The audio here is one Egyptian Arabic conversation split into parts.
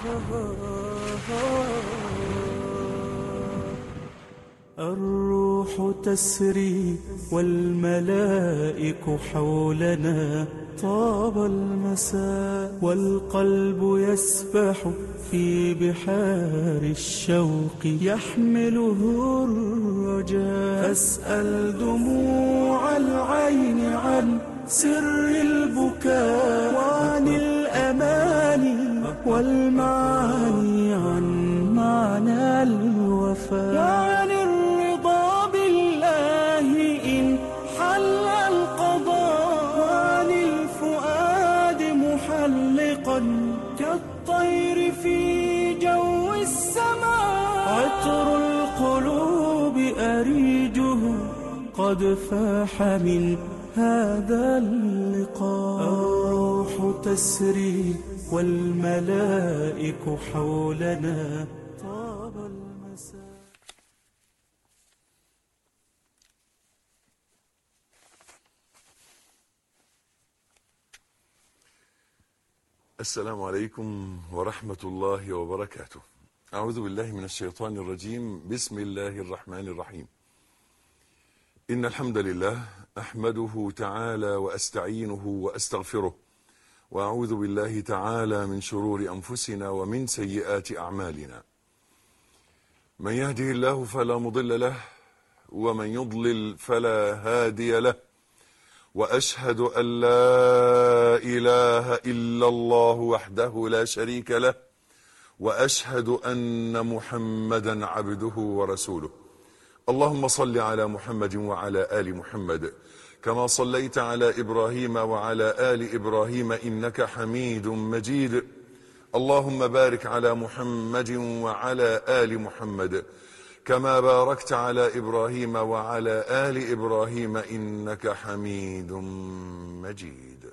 الروح تسري والملائك حولنا طاب المساء والقلب يسبح في بحار الشوق يحمله الرجاء فاسأل دموع العين عن سر البكاء وعن الأماني والمعاني عن معنى الوفاء وعن الرضا بالله إن حل القضاء وعن الفؤاد محلقا كالطير في جو السماء عطر القلوب أريجه قد فاح من هذا اللقاء الروح تسري والملائك حولنا طاب المساء السلام عليكم ورحمة الله وبركاته أعوذ بالله من الشيطان الرجيم بسم الله الرحمن الرحيم إن الحمد لله أحمده تعالى وأستعينه وأستغفره وأعوذ بالله تعالى من شرور أنفسنا ومن سيئات أعمالنا من يهده الله فلا مضل له ومن يضلل فلا هادي له واشهد ان لا اله الا الله وحده لا شريك له واشهد ان محمدا عبده ورسوله اللهم صل على محمد وعلى ال محمد كما صليت على ابراهيم وعلى ال ابراهيم انك حميد مجيد اللهم بارك على محمد وعلى ال محمد كما باركت على ابراهيم وعلى ال ابراهيم انك حميد مجيد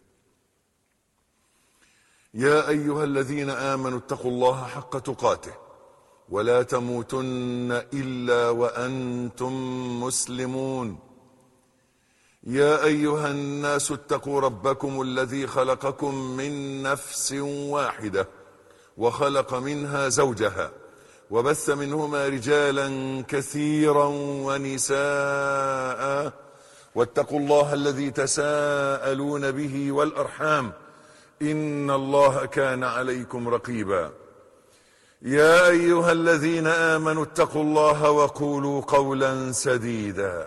يا ايها الذين امنوا اتقوا الله حق تقاته ولا تموتن الا وانتم مسلمون يا ايها الناس اتقوا ربكم الذي خلقكم من نفس واحده وخلق منها زوجها وبث منهما رجالا كثيرا ونساء واتقوا الله الذي تساءلون به والارحام ان الله كان عليكم رقيبا يا ايها الذين امنوا اتقوا الله وقولوا قولا سديدا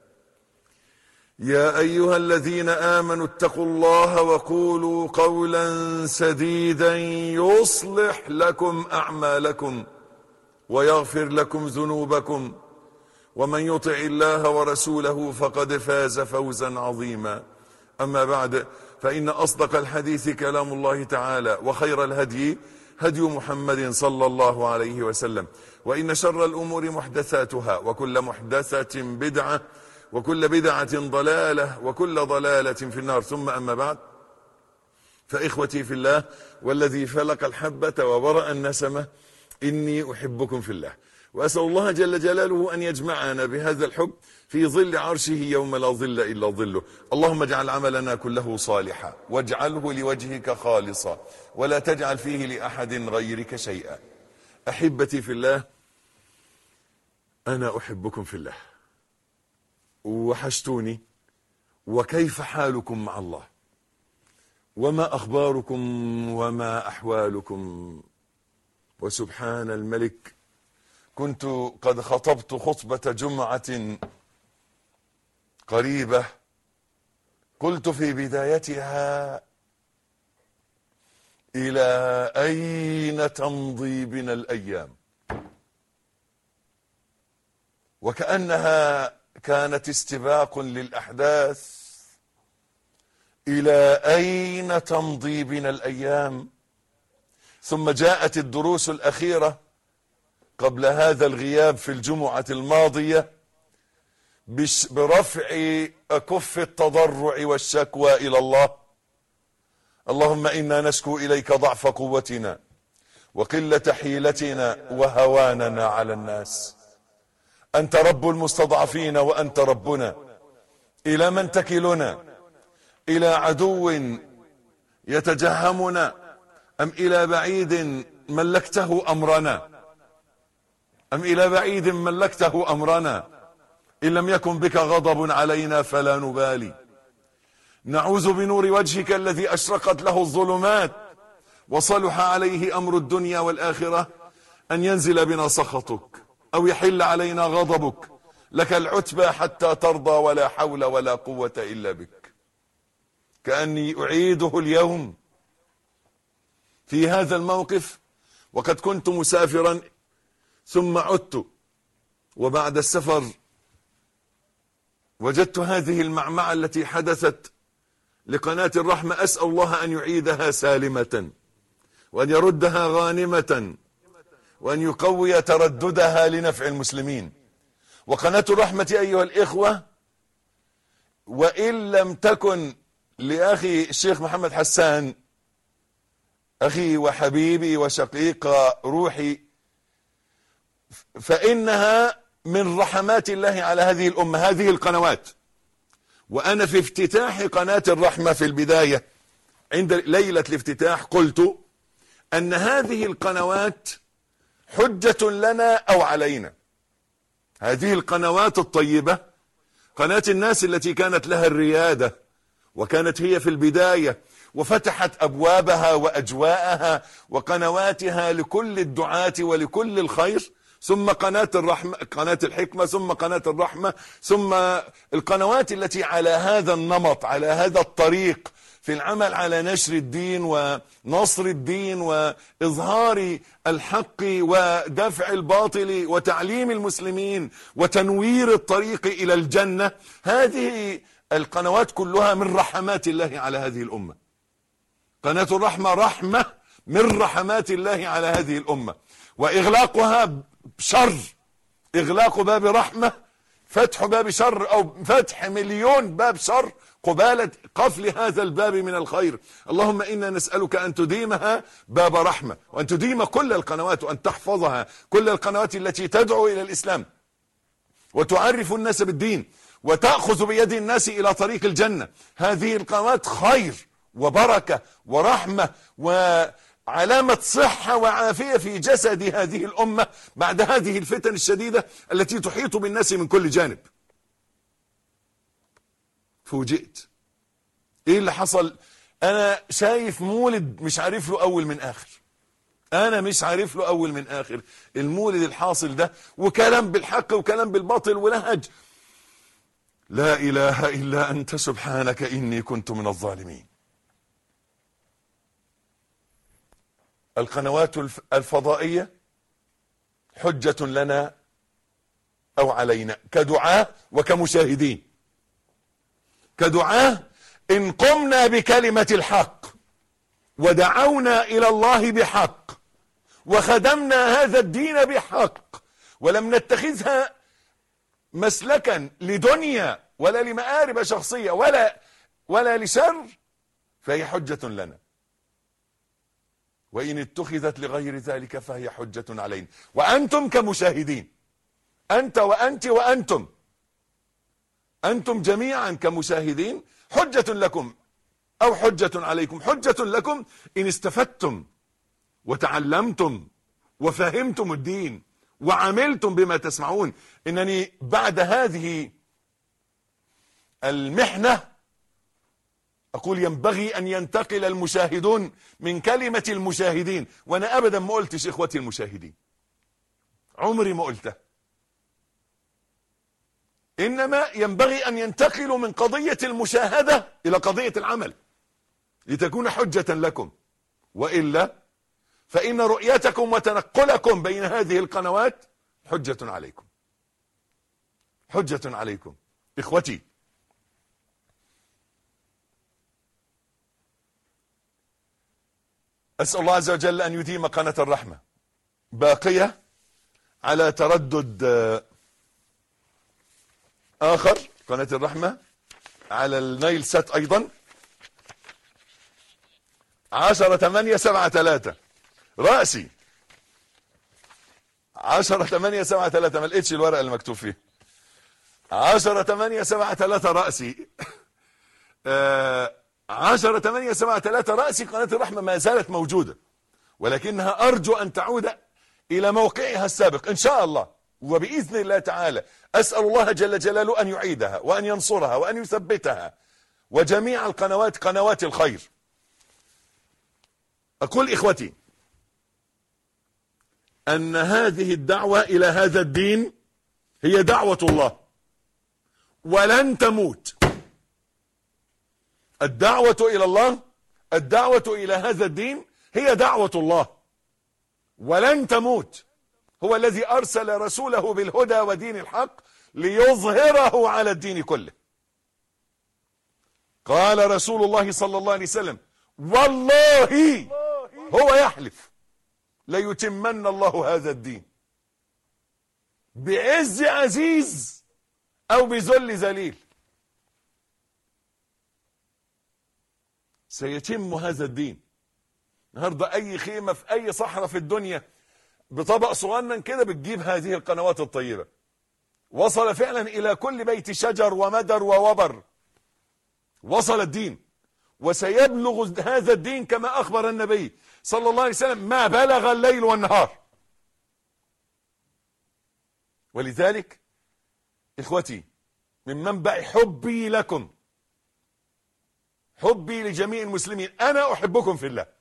يا ايها الذين امنوا اتقوا الله وقولوا قولا سديدا يصلح لكم اعمالكم ويغفر لكم ذنوبكم ومن يطع الله ورسوله فقد فاز فوزا عظيما اما بعد فان اصدق الحديث كلام الله تعالى وخير الهدي هدي محمد صلى الله عليه وسلم وان شر الامور محدثاتها وكل محدثه بدعه وكل بدعه ضلاله وكل ضلاله في النار ثم اما بعد فاخوتي في الله والذي فلق الحبه وبرا النسمه إني أحبكم في الله وأسأل الله جل جلاله أن يجمعنا بهذا الحب في ظل عرشه يوم لا ظل إلا ظله اللهم اجعل عملنا كله صالحا واجعله لوجهك خالصا ولا تجعل فيه لأحد غيرك شيئا أحبتي في الله أنا أحبكم في الله وحشتوني وكيف حالكم مع الله وما أخباركم وما أحوالكم وسبحان الملك كنت قد خطبت خطبة جمعة قريبة قلت في بدايتها إلى أين تمضي بنا الأيام وكأنها كانت استباق للأحداث إلى أين تمضي بنا الأيام ثم جاءت الدروس الأخيرة قبل هذا الغياب في الجمعة الماضية برفع كف التضرع والشكوى إلى الله اللهم إنا نشكو إليك ضعف قوتنا وقلة حيلتنا وهواننا على الناس أنت رب المستضعفين وأنت ربنا إلى من تكلنا إلى عدو يتجهمنا أم إلى بعيد ملكته أمرنا أم إلى بعيد ملكته أمرنا إن لم يكن بك غضب علينا فلا نبالي نعوذ بنور وجهك الذي أشرقت له الظلمات وصلح عليه أمر الدنيا والآخرة أن ينزل بنا سخطك أو يحل علينا غضبك لك العتبى حتى ترضى ولا حول ولا قوة إلا بك كأني أعيده اليوم في هذا الموقف وقد كنت مسافرا ثم عدت وبعد السفر وجدت هذه المعمعة التي حدثت لقناة الرحمة أسأل الله أن يعيدها سالمة وأن يردها غانمة وأن يقوي ترددها لنفع المسلمين وقناة الرحمة أيها الإخوة وإن لم تكن لأخي الشيخ محمد حسان أخي وحبيبي وشقيق روحي فإنها من رحمات الله على هذه الأمة هذه القنوات وأنا في افتتاح قناة الرحمة في البداية عند ليلة الافتتاح قلت أن هذه القنوات حجة لنا أو علينا هذه القنوات الطيبة قناة الناس التي كانت لها الريادة وكانت هي في البداية وفتحت أبوابها وأجواءها وقنواتها لكل الدعاة ولكل الخير ثم قناة الرحمة قناة الحكمة ثم قناة الرحمة ثم القنوات التي على هذا النمط على هذا الطريق في العمل على نشر الدين ونصر الدين وإظهار الحق ودفع الباطل وتعليم المسلمين وتنوير الطريق إلى الجنة هذه القنوات كلها من رحمات الله على هذه الأمة قناة الرحمة رحمة من رحمات الله على هذه الأمة وإغلاقها شر إغلاق باب رحمة فتح باب شر أو فتح مليون باب شر قبالة قفل هذا الباب من الخير اللهم إنا نسألك أن تديمها باب رحمة وأن تديم كل القنوات وأن تحفظها كل القنوات التي تدعو إلى الإسلام وتعرف الناس بالدين وتأخذ بيد الناس إلى طريق الجنة هذه القنوات خير وبركة ورحمة وعلامة صحة وعافية في جسد هذه الأمة بعد هذه الفتن الشديدة التي تحيط بالناس من كل جانب فوجئت ايه اللي حصل انا شايف مولد مش عارف له اول من اخر انا مش عارف له اول من اخر المولد الحاصل ده وكلام بالحق وكلام بالباطل ولهج لا اله الا انت سبحانك اني كنت من الظالمين القنوات الفضائية حجة لنا او علينا كدعاة وكمشاهدين كدعاة إن قمنا بكلمة الحق ودعونا إلى الله بحق وخدمنا هذا الدين بحق ولم نتخذها مسلكا لدنيا ولا لمآرب شخصية ولا ولا لشر فهي حجة لنا وإن اتخذت لغير ذلك فهي حجة علينا وأنتم كمشاهدين أنت وأنت وأنتم أنتم جميعا كمشاهدين حجة لكم أو حجة عليكم حجة لكم إن استفدتم وتعلمتم وفهمتم الدين وعملتم بما تسمعون إنني بعد هذه المحنة أقول ينبغي أن ينتقل المشاهدون من كلمة المشاهدين وأنا أبدا ما قلتش إخوتي المشاهدين عمري ما قلته إنما ينبغي أن ينتقلوا من قضية المشاهدة إلى قضية العمل لتكون حجة لكم وإلا فإن رؤيتكم وتنقلكم بين هذه القنوات حجة عليكم حجة عليكم إخوتي أسأل الله عز وجل أن يديم قناة الرحمة باقية على تردد آخر قناة الرحمة على النايل سات أيضا عشرة ثمانية سبعة ثلاثة رأسي عشرة ثمانية سبعة ثلاثة ما لقيتش الورقة اللي مكتوب فيه عشرة ثمانية سبعة ثلاثة رأسي آه عشرة ثمانية سبعة ثلاثة رأسي قناة الرحمة ما زالت موجودة ولكنها أرجو أن تعود إلى موقعها السابق إن شاء الله وبإذن الله تعالى أسأل الله جل جلاله أن يعيدها وأن ينصرها وأن يثبتها وجميع القنوات قنوات الخير أقول إخوتي أن هذه الدعوة إلى هذا الدين هي دعوة الله ولن تموت الدعوة إلى الله الدعوة إلى هذا الدين هي دعوة الله ولن تموت هو الذي أرسل رسوله بالهدى ودين الحق ليظهره على الدين كله قال رسول الله صلى الله عليه وسلم والله هو يحلف ليتمن الله هذا الدين بعز عزيز أو بذل ذليل سيتم هذا الدين النهارده اي خيمه في اي صحراء في الدنيا بطبق صغنن كده بتجيب هذه القنوات الطيبه وصل فعلا الى كل بيت شجر ومدر ووبر وصل الدين وسيبلغ هذا الدين كما اخبر النبي صلى الله عليه وسلم ما بلغ الليل والنهار ولذلك اخوتي من منبع حبي لكم حبي لجميع المسلمين انا احبكم في الله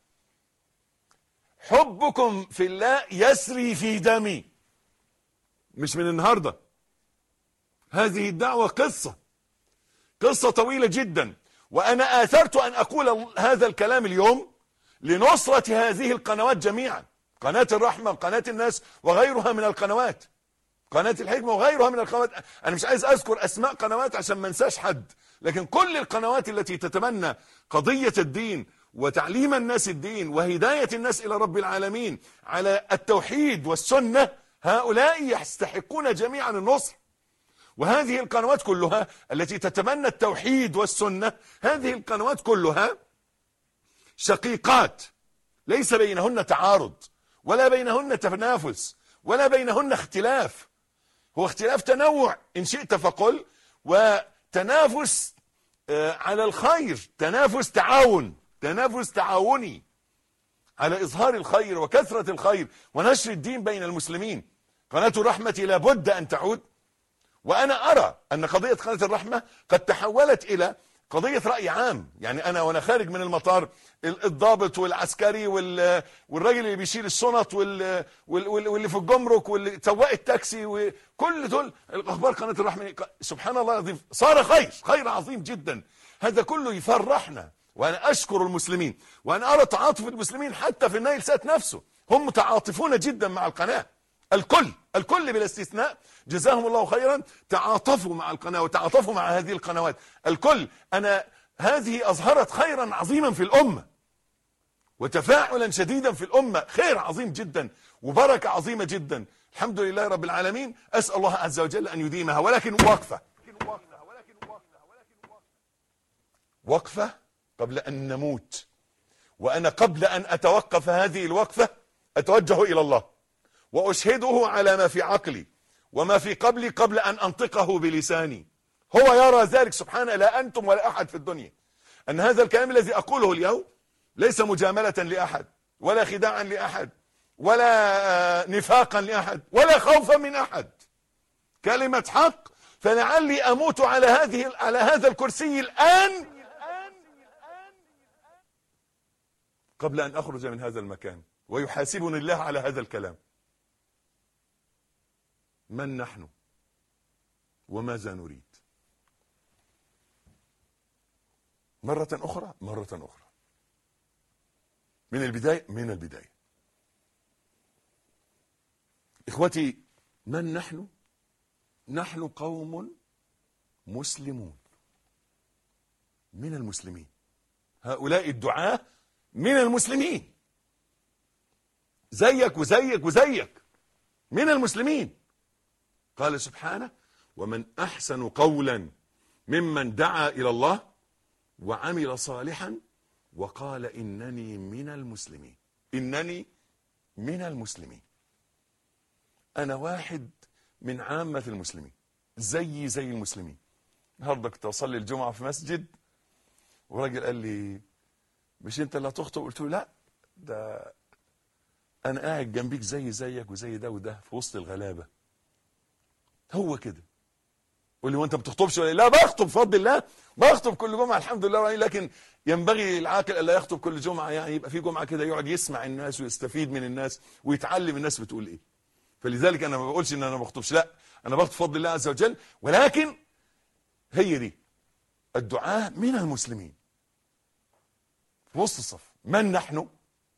حبكم في الله يسري في دمي مش من النهارده هذه الدعوه قصه قصه طويله جدا وانا اثرت ان اقول هذا الكلام اليوم لنصره هذه القنوات جميعا قناه الرحمه وقناه الناس وغيرها من القنوات قناه الحكمه وغيرها من القنوات انا مش عايز اذكر اسماء قنوات عشان ما انساش حد لكن كل القنوات التي تتبنى قضيه الدين وتعليم الناس الدين وهدايه الناس الى رب العالمين على التوحيد والسنه هؤلاء يستحقون جميعا النصر وهذه القنوات كلها التي تتبنى التوحيد والسنه هذه القنوات كلها شقيقات ليس بينهن تعارض ولا بينهن تنافس ولا بينهن اختلاف هو اختلاف تنوع ان شئت فقل وتنافس آه، على الخير تنافس تعاون تنافس تعاوني على اظهار الخير وكثرة الخير ونشر الدين بين المسلمين قناة الرحمة لابد ان تعود وانا ارى ان قضية قناة الرحمة قد تحولت الى قضية رأي عام يعني انا وانا خارج من المطار ال- الضابط والعسكري وال- والراجل اللي بيشيل الشنط وال- وال- وال- واللي في الجمرك واللي سواق التاكسي وكل دول الاخبار قناة الرحمة سبحان الله العظيم صار خير خير عظيم جدا هذا كله يفرحنا وانا اشكر المسلمين وانا ارى تعاطف المسلمين حتى في النايل سات نفسه هم متعاطفون جدا مع القناه الكل الكل بلا استثناء جزاهم الله خيرا تعاطفوا مع القناه وتعاطفوا مع هذه القنوات الكل انا هذه اظهرت خيرا عظيما في الامه وتفاعلا شديدا في الامه خير عظيم جدا وبركه عظيمه جدا الحمد لله رب العالمين اسال الله عز وجل ان يديمها ولكن وقفه وقفه قبل ان نموت وانا قبل ان اتوقف هذه الوقفه اتوجه الى الله واشهده على ما في عقلي وما في قبلي قبل ان انطقه بلساني هو يرى ذلك سبحانه لا انتم ولا احد في الدنيا ان هذا الكلام الذي اقوله اليوم ليس مجامله لاحد ولا خداعا لاحد ولا نفاقا لاحد ولا خوفا من احد كلمه حق فلعلي اموت على هذه على هذا الكرسي الان قبل ان اخرج من هذا المكان ويحاسبني الله على هذا الكلام من نحن وماذا نريد مرة أخرى مرة أخرى من البداية من البداية إخوتي من نحن نحن قوم مسلمون من المسلمين هؤلاء الدعاة من المسلمين زيك وزيك وزيك من المسلمين قال سبحانه ومن احسن قولا ممن دعا الى الله وعمل صالحا وقال انني من المسلمين انني من المسلمين انا واحد من عامه المسلمين زي زي المسلمين النهارده كنت اصلي الجمعه في مسجد وراجل قال لي مش انت اللي هتخطب قلت له لا ده انا قاعد جنبيك زي زيك وزي ده وده في وسط الغلابه هو كده قول لي وانت ما بتخطبش ولا إيه؟ لا بخطب بفضل الله بخطب كل جمعه الحمد لله لكن ينبغي العاقل الا يخطب كل جمعه يعني يبقى في جمعه كده يقعد يسمع الناس ويستفيد من الناس ويتعلم الناس بتقول ايه فلذلك انا ما بقولش ان انا ما بخطبش لا انا بخطب بفضل الله عز وجل ولكن هي دي الدعاء من المسلمين في وسط الصف من نحن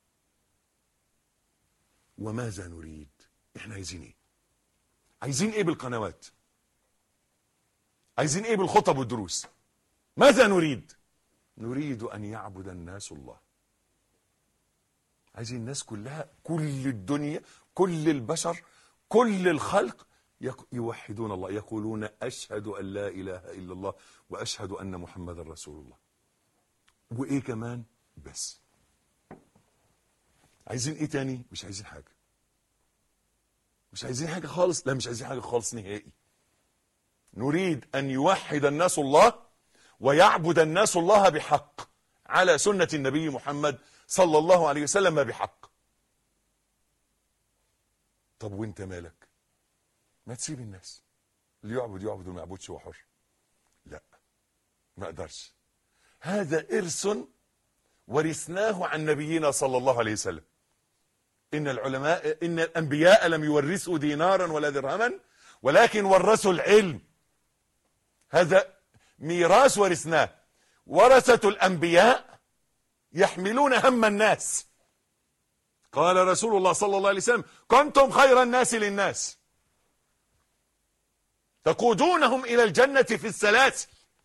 وماذا نريد احنا عايزين ايه عايزين ايه بالقنوات عايزين ايه بالخطب والدروس ماذا نريد نريد ان يعبد الناس الله عايزين الناس كلها كل الدنيا كل البشر كل الخلق يق- يوحدون الله يقولون اشهد ان لا اله الا الله واشهد ان محمدا رسول الله وايه كمان بس عايزين ايه تاني مش عايزين حاجه مش عايزين حاجه خالص لا مش عايزين حاجه خالص نهائي نريد ان يوحد الناس الله ويعبد الناس الله بحق على سنه النبي محمد صلى الله عليه وسلم بحق طب وانت مالك ما تسيب الناس اللي يعبد يعبد وما يعبدش هو حر لا ما اقدرش هذا ارث ورثناه عن نبينا صلى الله عليه وسلم ان العلماء ان الانبياء لم يورثوا دينارا ولا درهما ولكن ورثوا العلم هذا ميراث ورثناه ورثة الانبياء يحملون هم الناس قال رسول الله صلى الله عليه وسلم كنتم خير الناس للناس تقودونهم الى الجنة في السلاسل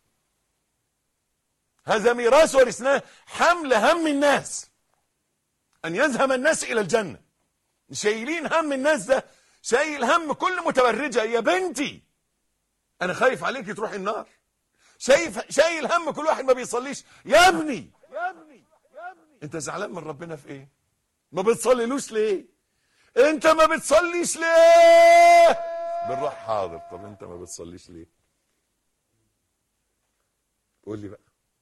هذا ميراث ورثناه حمل هم الناس ان يذهب الناس الى الجنة شايلين هم الناس ده شايل هم كل متبرجة يا بنتي انا خايف عليك تروح النار شايف شايل هم كل واحد ما بيصليش يا ابني يا ابني يا ابني انت زعلان من ربنا في ايه ما بتصليلوش ليه انت ما بتصليش ليه بالراحه حاضر طب انت ما بتصليش ليه قول لي بقى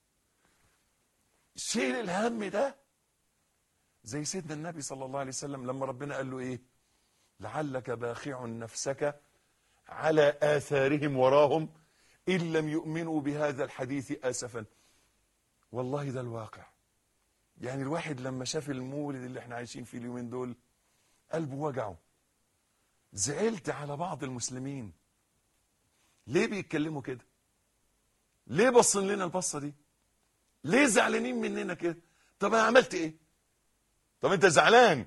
شيل الهم ده زي سيدنا النبي صلى الله عليه وسلم لما ربنا قال له ايه لعلك باخع نفسك على آثارهم وراهم إن لم يؤمنوا بهذا الحديث آسفا والله ده الواقع يعني الواحد لما شاف المولد اللي احنا عايشين فيه اليومين دول قلبه وجعه زعلت على بعض المسلمين ليه بيتكلموا كده ليه بصين لنا البصة دي ليه زعلانين مننا كده طب انا عملت ايه طب انت زعلان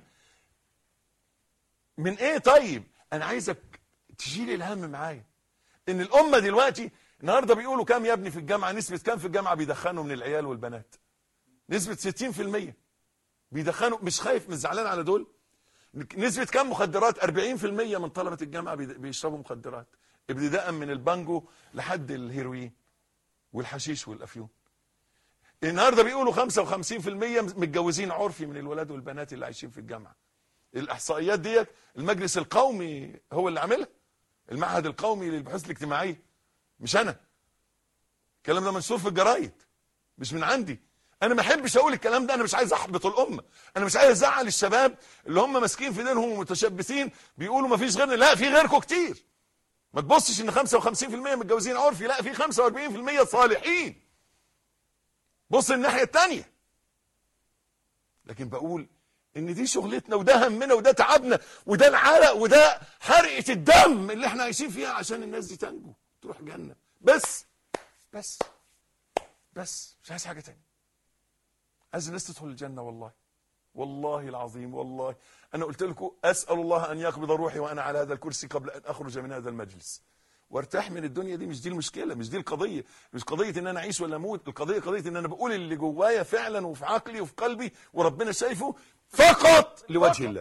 من ايه طيب انا عايزك تشيل الهم معايا ان الامه دلوقتي النهارده بيقولوا كام يا ابني في الجامعه نسبه كام في الجامعه بيدخنوا من العيال والبنات نسبه 60% بيدخنوا مش خايف مش زعلان على دول نسبه كام مخدرات 40% من طلبه الجامعه بيد- بيشربوا مخدرات ابتداء من البانجو لحد الهيروين والحشيش والافيون النهارده بيقولوا 55% متجوزين عرفي من الولاد والبنات اللي عايشين في الجامعه الاحصائيات ديت المجلس القومي هو اللي عاملها المعهد القومي للبحوث الاجتماعيه مش انا الكلام ده منشور في الجرايد مش من عندي انا ما احبش اقول الكلام ده انا مش عايز احبط الامه انا مش عايز ازعل الشباب اللي هم ماسكين في دينهم ومتشبثين بيقولوا ما فيش غيرنا لا في غيركم كتير ما تبصش ان 55% متجوزين عرفي لا في 45% صالحين بص الناحيه الثانيه لكن بقول ان دي شغلتنا وده همنا وده تعبنا وده العرق وده حرقه الدم اللي احنا عايشين فيها عشان الناس دي تنجو تروح جنه بس بس بس مش عايز حاجه تانية عايز الناس تدخل الجنه والله والله العظيم والله انا قلت لكم اسال الله ان يقبض روحي وانا على هذا الكرسي قبل ان اخرج من هذا المجلس وارتاح من الدنيا دي مش دي المشكله مش دي القضيه مش قضيه ان انا اعيش ولا اموت القضيه قضيه ان انا بقول اللي جوايا فعلا وفي عقلي وفي قلبي وربنا شايفه فقط لوجه الله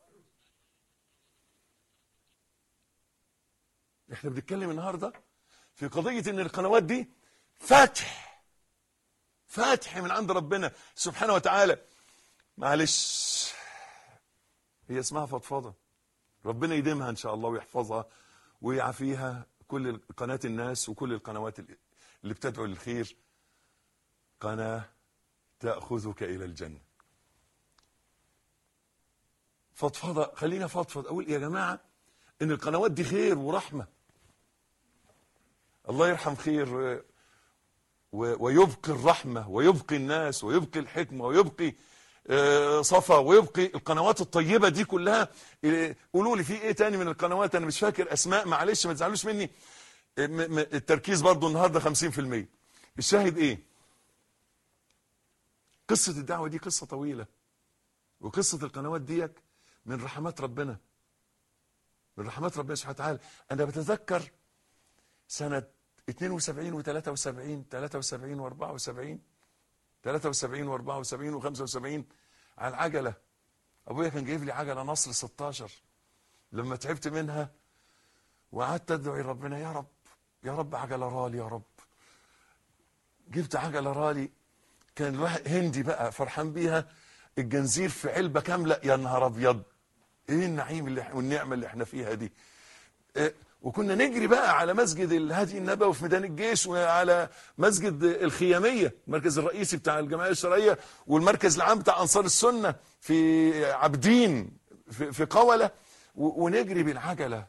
احنا بنتكلم النهارده في قضيه ان القنوات دي فتح فتح من عند ربنا سبحانه وتعالى معلش هي اسمها فضفضه ربنا يديمها ان شاء الله ويحفظها ويعافيها كل قناه الناس وكل القنوات اللي بتدعو للخير قناه تاخذك الى الجنه فضفضه خلينا فضفض اقول يا جماعه ان القنوات دي خير ورحمه الله يرحم خير و- و- ويبقي الرحمه ويبقي الناس ويبقي الحكمه ويبقي آه، صفا ويبقي القنوات الطيبه دي كلها آه، قولوا لي في ايه تاني من القنوات انا مش فاكر اسماء معلش ما تزعلوش مني آه، م- م- التركيز برضو النهارده 50% الشاهد ايه قصه الدعوه دي قصه طويله وقصه القنوات ديك من رحمات ربنا من رحمات ربنا سبحانه وتعالى انا بتذكر سنه 72 و73 73 و74 73 و74 و75 على العجله ابويا كان جايب لي عجله نصر 16 لما تعبت منها وقعدت ادعي ربنا يا رب يا رب عجله رالي يا رب جبت عجله رالي كان الواحد هندي بقى فرحان بيها الجنزير في علبه كامله يا نهار ابيض ايه النعيم اللي والنعمه اللي احنا فيها دي إيه، وكنا نجري بقى على مسجد الهادي النبوي في ميدان الجيش وعلى مسجد الخياميه المركز الرئيسي بتاع الجمعيه الشرعيه والمركز العام بتاع انصار السنه في عابدين في, في قوله و- ونجري بالعجله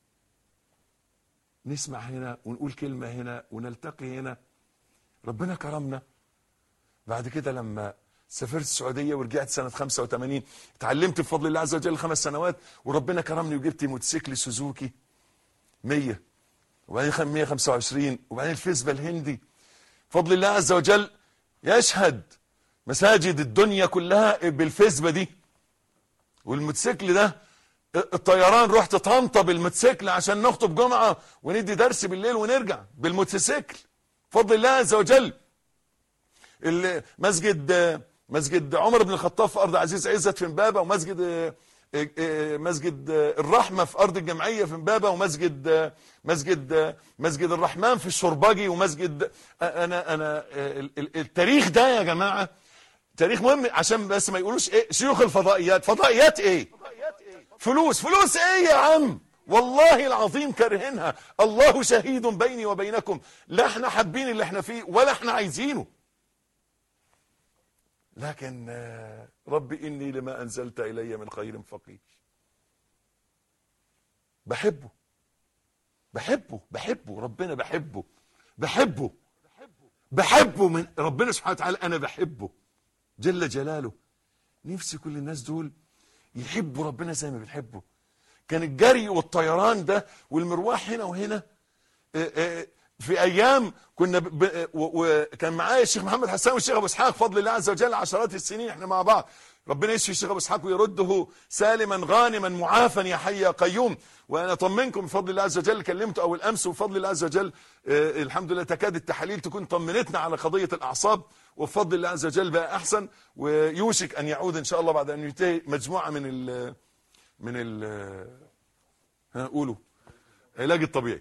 نسمع هنا ونقول كلمه هنا ونلتقي هنا ربنا كرمنا بعد كده لما سافرت السعودية ورجعت سنة 85 اتعلمت بفضل الله عز وجل خمس سنوات وربنا كرمني وجبت موتوسيكل سوزوكي 100 وبعدين خم- 125 وبعدين الفيسبا الهندي بفضل الله عز وجل يشهد مساجد الدنيا كلها بالفيسبا دي والموتوسيكل ده الطيران رحت طنطا بالموتوسيكل عشان نخطب جمعة وندي درس بالليل ونرجع بالموتوسيكل بفضل الله عز وجل ال- مسجد مسجد عمر بن الخطاب في ارض عزيز عزت في امبابه ومسجد آه، آه، آه، مسجد آه، الرحمه في ارض الجمعيه في امبابه ومسجد آه، مسجد آه، مسجد الرحمن في الشربجي ومسجد آه، انا انا آه، ال- ال- التاريخ ده يا جماعه تاريخ مهم عشان بس ما يقولوش ايه شيوخ الفضائيات فضائيات ايه فلوس فلوس ايه يا عم والله العظيم كارهينها الله شهيد بيني وبينكم لا احنا حابين اللي احنا فيه ولا احنا عايزينه لكن آه، رب إني لما أنزلت إلي من خير فقير بحبه بحبه بحبه ربنا بحبه بحبه بحبه من ربنا سبحانه وتعالى أنا بحبه جل جلاله نفسي كل الناس دول يحبوا ربنا زي ما بنحبه كان الجري والطيران ده والمروح هنا وهنا آه، آه، في ايام كنا ب... ب... و- وكان معايا الشيخ محمد حسان والشيخ ابو اسحاق فضل الله عز وجل عشرات السنين احنا مع بعض ربنا يشفي الشيخ ابو اسحاق ويرده سالما غانما معافا يا حي يا قيوم وانا اطمنكم بفضل الله عز وجل كلمته اول امس وبفضل الله عز وجل آه الحمد لله تكاد التحاليل تكون طمنتنا على قضيه الاعصاب وبفضل الله عز وجل بقى احسن ويوشك ان يعود ان شاء الله بعد ان ينتهي مجموعه من ال من ال ها قولوا علاج الطبيعي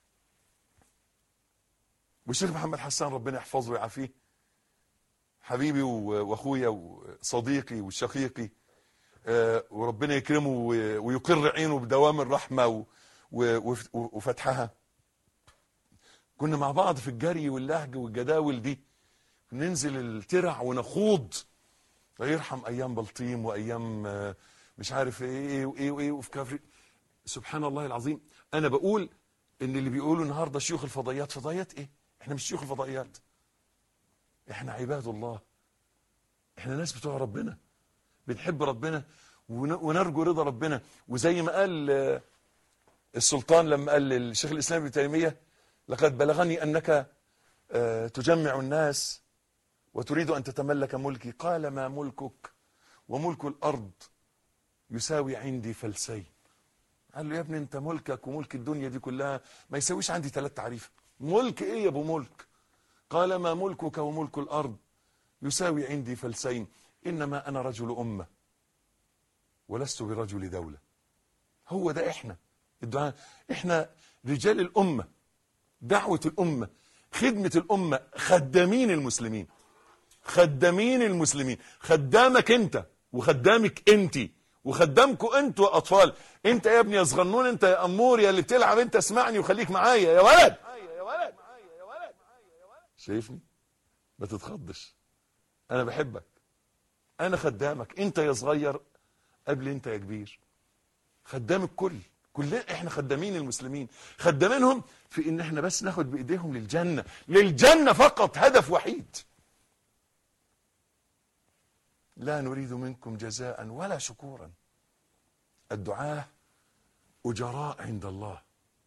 والشيخ محمد حسان ربنا يحفظه ويعافيه حبيبي و- واخويا وصديقي وشقيقي آه، وربنا يكرمه و- ويقر عينه بدوام الرحمه و- و- وف- وفتحها كنا مع بعض في الجري واللهج والجداول دي ننزل الترع ونخوض الله يرحم ايام بلطيم وايام آه، مش عارف ايه وايه وايه وفي كفر سبحان الله العظيم انا بقول ان اللي بيقولوا النهارده شيوخ الفضائيات فضائيات ايه احنا مش شيوخ الفضائيات احنا عباد الله احنا ناس بتوع ربنا بنحب ربنا ون- ونرجو رضا ربنا وزي ما قال آه، السلطان لما قال للشيخ الاسلام ابن تيميه لقد بلغني انك آه، تجمع الناس وتريد ان تتملك ملكي قال ما ملكك وملك الارض يساوي عندي فلسين قال له يا ابني انت ملكك وملك الدنيا دي كلها ما يساويش عندي ثلاث تعريف ملك ايه يا ابو ملك قال ما ملكك وملك الارض يساوي عندي فلسين انما انا رجل امه ولست برجل دوله هو ده احنا الدعاء احنا رجال الامه دعوه الامه خدمه الامه خدامين المسلمين خدامين المسلمين خدامك انت وخدامك انت وخدامكوا انتوا اطفال انت يا ابني يا صغنون انت يا امور يا اللي بتلعب انت اسمعني وخليك معايا يا ولد شايفني ما تتخضش انا بحبك انا خدامك انت يا صغير قبل انت يا كبير خدام الكل كلنا احنا خدامين المسلمين خدامينهم في ان احنا بس ناخد بايديهم للجنة للجنة فقط هدف وحيد لا نريد منكم جزاء ولا شكورا الدعاة أجراء عند الله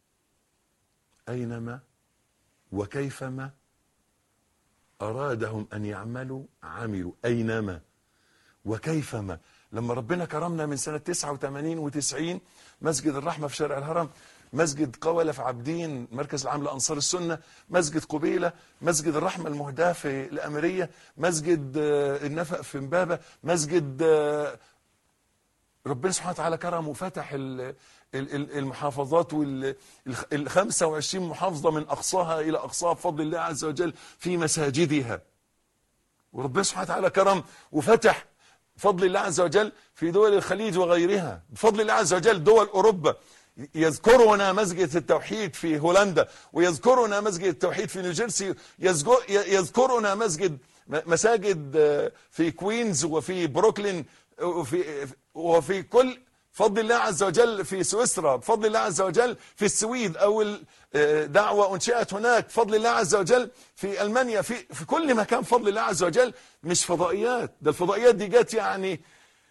أينما وكيفما أرادهم أن يعملوا عملوا أينما وكيفما لما ربنا كرمنا من سنة 89 و90 مسجد الرحمة في شارع الهرم مسجد قولة في عابدين مركز العام لأنصار السنة مسجد قبيلة مسجد الرحمة المهداة في الأميرية مسجد آه، النفق في امبابة مسجد آه، ربنا سبحانه وتعالى كرم وفتح ال- ال- ال- المحافظات وال ال 25 محافظة من أقصاها إلى أقصاها بفضل الله عز وجل في مساجدها وربنا سبحانه وتعالى كرم وفتح بفضل الله عز وجل في دول الخليج وغيرها بفضل الله عز وجل دول أوروبا يذكرنا مسجد التوحيد في هولندا ويذكرنا مسجد التوحيد في نيوجيرسي يذكر- يذكرنا مسجد مساجد آه، في كوينز وفي بروكلين وفي وفي كل بفضل الله عز وجل في سويسرا بفضل الله عز وجل في السويد او دعوة انشئت هناك بفضل الله عز وجل في المانيا في في كل مكان بفضل الله عز وجل مش فضائيات ده الفضائيات دي جت يعني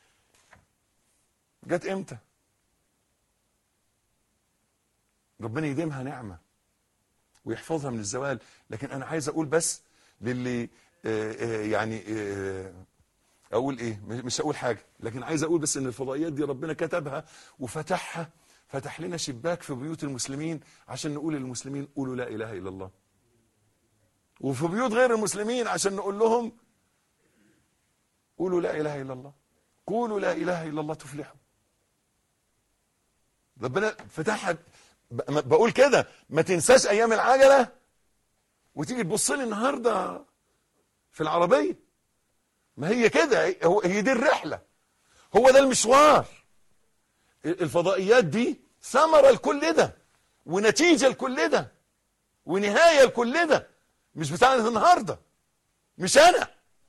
جت امتى ربنا يديمها نعمة ويحفظها من الزوال لكن انا عايز اقول بس للي آه، آه، يعني آه، اقول ايه مش هقول حاجه لكن عايز اقول بس ان الفضائيات دي ربنا كتبها وفتحها فتح لنا شباك في بيوت المسلمين عشان نقول للمسلمين قولوا لا اله الا الله وفي بيوت غير المسلمين عشان نقول لهم قولوا لا اله الا الله قولوا لا اله الا الله تفلحوا ربنا فتحها ب- ب- بقول كده ما تنساش ايام العجله وتيجي تبص لي النهارده في العربيه ما هي كده هو هي دي الرحلة هو ده المشوار الفضائيات دي ثمرة لكل ده ونتيجة لكل ده ونهاية لكل ده مش بتاعنا النهاردة مش أنا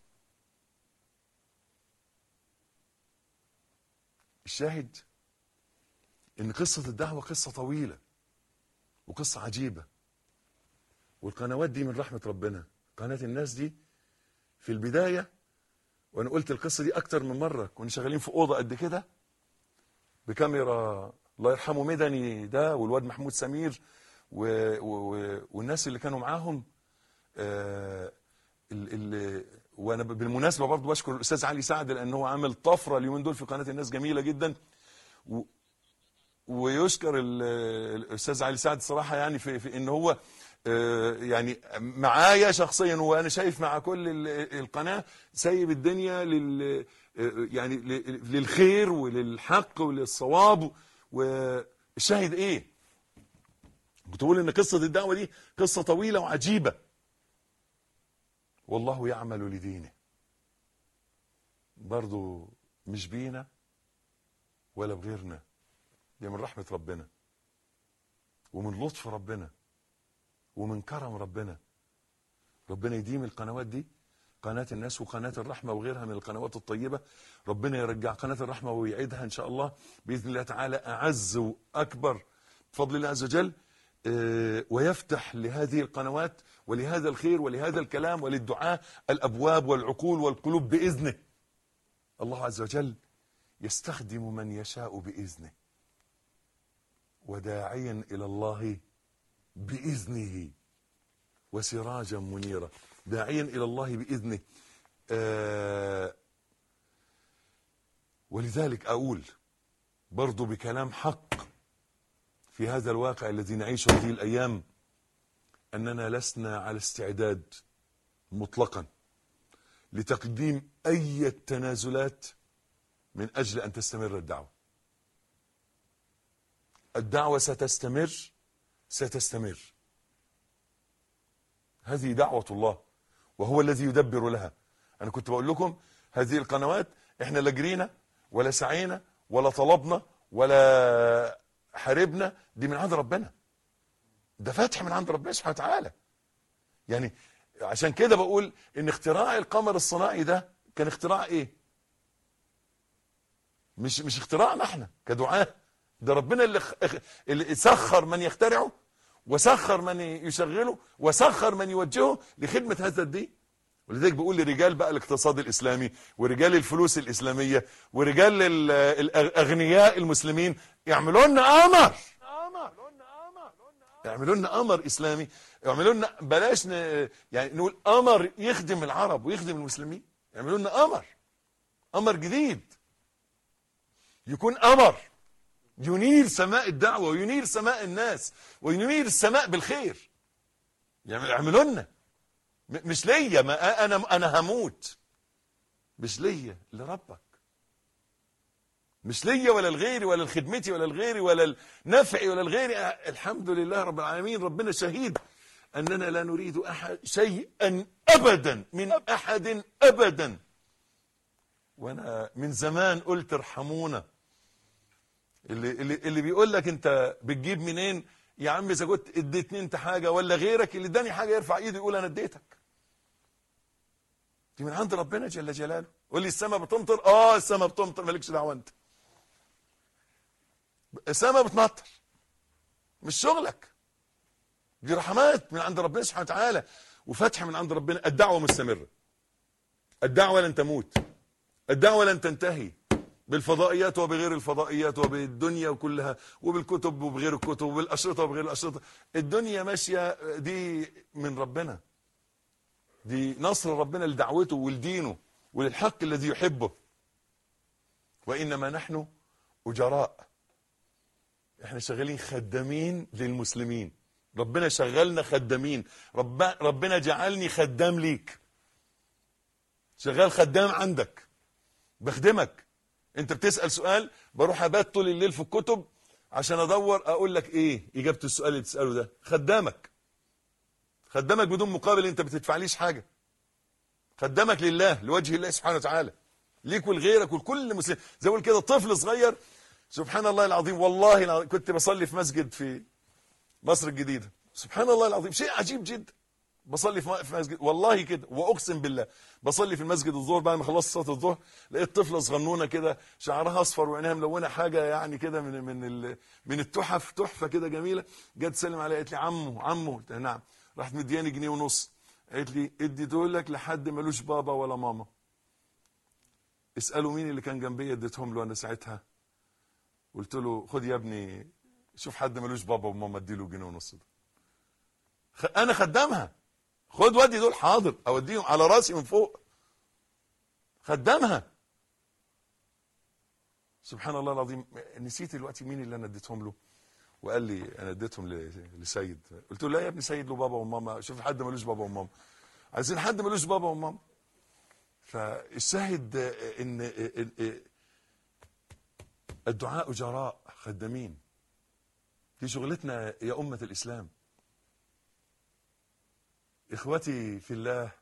الشاهد إن قصة الدعوة قصة طويلة وقصة عجيبة والقنوات دي من رحمة ربنا قناة الناس دي في البداية وانا قلت القصه دي اكتر من مره كنا شغالين في اوضه قد كده بكاميرا الله يرحمه مدني ده والواد محمود سمير و... و... و... والناس اللي كانوا معاهم آه... ال... ال... وانا ب- بالمناسبه برضه بشكر الاستاذ علي سعد لان هو عامل طفره اليومين دول في قناه الناس جميله جدا و... ويشكر ال- الاستاذ علي سعد صراحه يعني في, في ان هو آه، يعني معايا شخصيا وانا شايف مع كل ال- القناه سايب الدنيا لل آه، يعني ل- للخير وللحق وللصواب والشاهد ايه؟ كنت بقول ان قصه الدعوه دي قصه طويله وعجيبه والله يعمل لدينه برضو مش بينا ولا بغيرنا دي من رحمة ربنا ومن لطف ربنا ومن كرم ربنا ربنا يديم القنوات دي قناة الناس وقناة الرحمة وغيرها من القنوات الطيبة ربنا يرجع قناة الرحمة ويعيدها إن شاء الله بإذن الله تعالى أعز وأكبر بفضل الله عز وجل آه، ويفتح لهذه القنوات ولهذا الخير ولهذا الكلام وللدعاء الأبواب والعقول والقلوب بإذنه الله عز وجل يستخدم من يشاء بإذنه وداعيا إلى الله بإذنه وسراجا منيرا داعيا إلى الله بإذنه آه ولذلك أقول برضو بكلام حق في هذا الواقع الذي نعيشه هذه الأيام أننا لسنا على استعداد مطلقا لتقديم أي تنازلات من أجل أن تستمر الدعوة الدعوة ستستمر ستستمر هذه دعوة الله وهو الذي يدبر لها أنا كنت بقول لكم هذه القنوات إحنا لا جرينا ولا سعينا ولا طلبنا ولا حاربنا دي من عند ربنا ده فتح من عند ربنا سبحانه وتعالى يعني عشان كده بقول ان اختراع القمر الصناعي ده كان اختراع ايه مش مش اختراعنا احنا كدعاة ده ربنا اللي, خ- اللي سخر من يخترعه وسخر من يشغله وسخر من يوجهه لخدمة هذا الدين ولذلك بقول لرجال بقى الاقتصاد الإسلامي ورجال الفلوس الإسلامية ورجال ال- الأغنياء المسلمين يعملوا لنا أمر يعملوا لنا أمر إسلامي يعملوا لنا بلاش ن... يعني نقول أمر يخدم العرب ويخدم المسلمين يعملوا لنا أمر أمر جديد يكون أمر ينير سماء الدعوة وينير سماء الناس وينير السماء بالخير يعني يعملوا لنا م- مش ليا ما انا انا هموت مش ليا لربك مش ليا ولا لغيري ولا لخدمتي ولا لغيري ولا لنفعي ولا لغيري الحمد لله رب العالمين ربنا شهيد اننا لا نريد احد شيئا ابدا من احد ابدا وانا من زمان قلت ارحمونا اللي اللي اللي بيقول لك انت بتجيب منين يا عم اذا كنت اديتني انت حاجه ولا غيرك اللي اداني حاجه يرفع ايده يقول انا اديتك دي من عند ربنا جل جلاله قول لي السماء بتمطر اه السماء بتمطر مالكش دعوه انت السماء بتمطر مش شغلك دي رحمات من عند ربنا سبحانه وتعالى وفتح من عند ربنا الدعوه مستمره الدعوه لن تموت الدعوه لن تنتهي بالفضائيات وبغير الفضائيات وبالدنيا وكلها وبالكتب وبغير الكتب وبالاشرطه وبغير الاشرطه الدنيا ماشيه دي من ربنا دي نصر ربنا لدعوته ولدينه وللحق الذي يحبه وانما نحن اجراء احنا شغالين خدامين للمسلمين ربنا شغلنا خدامين رب ربنا جعلني خدام ليك شغال خدام عندك بخدمك انت بتسأل سؤال بروح ابات طول الليل في الكتب عشان ادور اقول لك ايه اجابة السؤال اللي تسأله ده خدامك خدامك بدون مقابل انت بتدفعليش حاجة خدامك لله لوجه الله سبحانه وتعالى ليك ولغيرك ولكل مسلم زي ما بقول كده طفل صغير سبحان الله العظيم والله العظيم كنت بصلي في مسجد في مصر الجديدة سبحان الله العظيم شيء عجيب جدا بصلي في في مسجد والله كده واقسم بالله بصلي في المسجد الظهر بعد ما خلصت صلاه الظهر لقيت طفله صغنونه كده شعرها اصفر وعينيها ملونه حاجه يعني كده من من ال- من التحف تحفه كده جميله جت تسلم عليا قالت لي عمو عمو قلت لها نعم راحت مدياني جنيه ونص قالت لي ادي دولك لحد ملوش بابا ولا ماما اسالوا مين اللي كان جنبي اديتهم له انا ساعتها قلت له خد يا ابني شوف حد ملوش بابا وماما اديله جنيه ونص ده خ- انا خدامها خد ودي دول حاضر اوديهم على راسي من فوق خدامها سبحان الله العظيم نسيت دلوقتي مين اللي انا اديتهم له وقال لي انا اديتهم ل- لسيد قلت له لا يا ابني سيد له بابا وماما شوف حد ملوش بابا وماما عايزين حد ملوش بابا وماما فالشاهد ان ان الدعاء اجراء خدامين دي شغلتنا يا امه الاسلام اخوتي في الله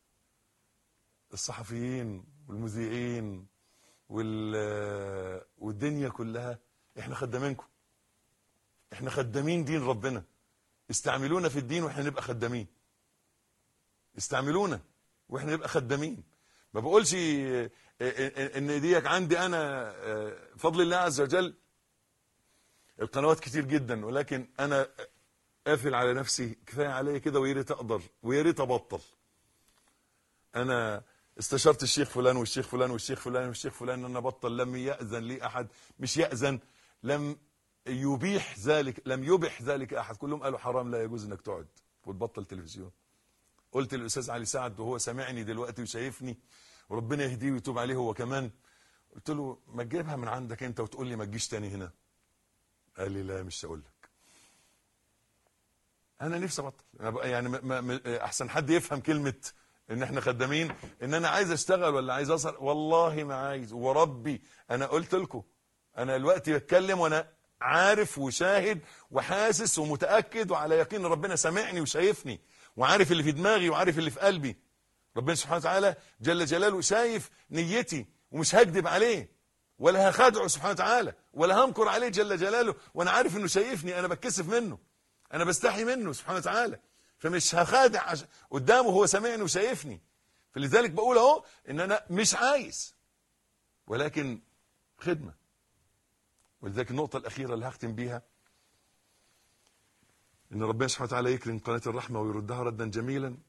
الصحفيين والمذيعين وال والدنيا كلها احنا خدامينكم احنا خدامين دين ربنا استعملونا في الدين واحنا نبقى خدامين استعملونا واحنا نبقى خدامين ما بقولش اه، اه، ان ديك عندي انا اه، فضل الله عز وجل القنوات كتير جدا ولكن انا قافل على نفسي كفايه عليا كده ويا ريت اقدر ويا ريت ابطل انا استشرت الشيخ فلان والشيخ فلان والشيخ فلان والشيخ فلان ان انا ابطل لم ياذن لي احد مش ياذن لم يبيح ذلك لم يبح ذلك احد كلهم قالوا حرام لا يجوز انك تقعد وتبطل تلفزيون قلت للاستاذ علي سعد وهو سامعني دلوقتي وشايفني وربنا يهديه ويتوب عليه هو كمان قلت له ما تجيبها من عندك انت وتقول لي ما تجيش تاني هنا قال لي لا مش هقول لك انا نفسي ابطل أنا بقى يعني ما ما احسن حد يفهم كلمه ان احنا خدامين ان انا عايز اشتغل ولا عايز اصل والله ما عايز وربي انا قلت لكم انا دلوقتي بتكلم وانا عارف وشاهد وحاسس ومتاكد وعلى يقين ربنا سامعني وشايفني وعارف اللي في دماغي وعارف اللي في قلبي ربنا سبحانه وتعالى جل جلاله شايف نيتي ومش هكذب عليه ولا هخادعه سبحانه وتعالى ولا همكر عليه جل جلاله وانا عارف انه شايفني انا بتكسف منه انا بستحي منه سبحانه وتعالى فمش هخادع عش... قدامه هو سامعني وشايفني فلذلك بقول اهو ان انا مش عايز ولكن خدمة ولذلك النقطة الأخيرة اللي هختم بيها إن ربنا سبحانه وتعالى يكرم قناة الرحمة ويردها ردا جميلا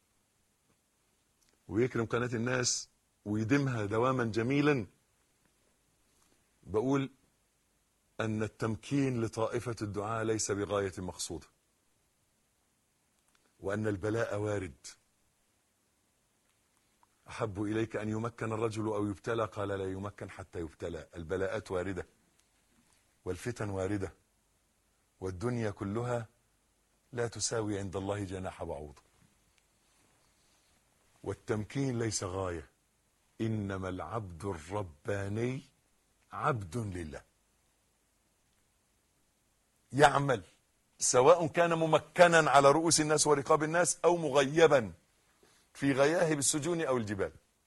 ويكرم قناة الناس ويديمها دواما جميلا بقول أن التمكين لطائفة الدعاء ليس بغاية مقصودة وأن البلاء وارد أحب إليك أن يمكن الرجل أو يبتلى قال لا يمكن حتى يبتلى البلاءات واردة والفتن واردة والدنيا كلها لا تساوي عند الله جناح بعوض والتمكين ليس غاية إنما العبد الرباني عبد لله يعمل سواء كان ممكنا على رؤوس الناس ورقاب الناس أو مغيبا في غياهب السجون أو الجبال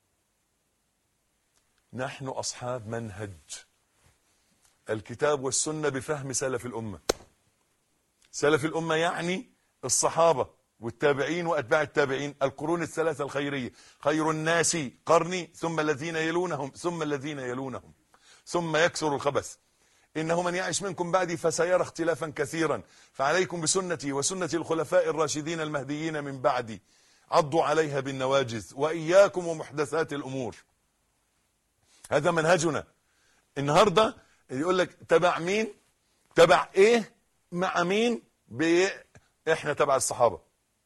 نحن أصحاب منهج الكتاب والسنة بفهم سلف الأمة سلف الأمة يعني الصحابة والتابعين وأتباع التابعين القرون الثلاثة الخيرية خير الناس قرني ثم الذين يلونهم ثم الذين يلونهم ثم يكثر الخبث إنه من يعش منكم بعدي فسيرى اختلافا كثيرا فعليكم بسنتي وسنة الخلفاء الراشدين المهديين من بعدي عضوا عليها بالنواجذ وإياكم ومحدثات الأمور هذا منهجنا النهاردة يقول لك تبع مين تبع ايه مع مين بي احنا تبع الصحابة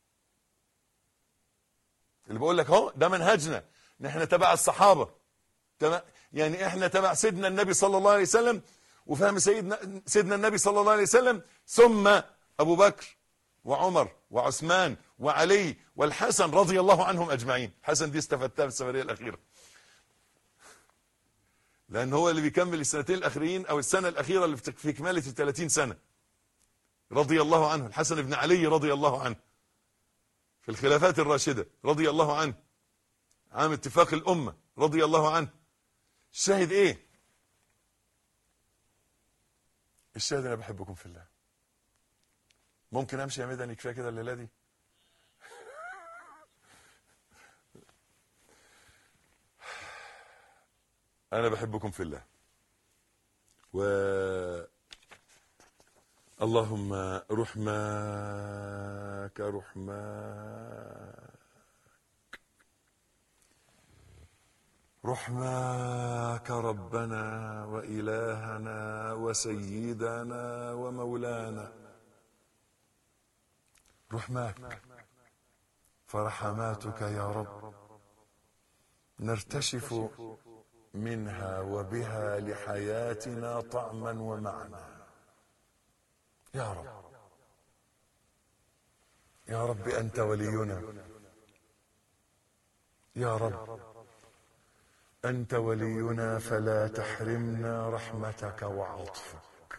اللي بقول لك اهو ده منهجنا ان احنا تبع الصحابة تبع يعني احنا تبع سيدنا النبي صلى الله عليه وسلم وفهم سيدنا سيدنا النبي صلى الله عليه وسلم ثم ابو بكر وعمر وعثمان وعلي والحسن رضي الله عنهم اجمعين حسن دي استفدتها في السفريه الاخيره لان هو اللي بيكمل السنتين الاخيرين او السنه الاخيره اللي في كماله ال 30 سنه رضي الله عنه الحسن بن علي رضي الله عنه في الخلافات الراشده رضي الله عنه عام اتفاق الامه رضي الله عنه الشاهد ايه الشاهد انا بحبكم في الله ممكن امشي يا مدني كفايه كده الليله دي انا بحبكم في الله و اللهم رحماك رحماك رحماك ربنا وإلهنا وسيدنا ومولانا رحماك فرحماتك يا رب نرتشف منها وبها لحياتنا طعما ومعنى يا رب يا رب أنت ولينا يا رب أنت ولينا فلا تحرمنا رحمتك وعطفك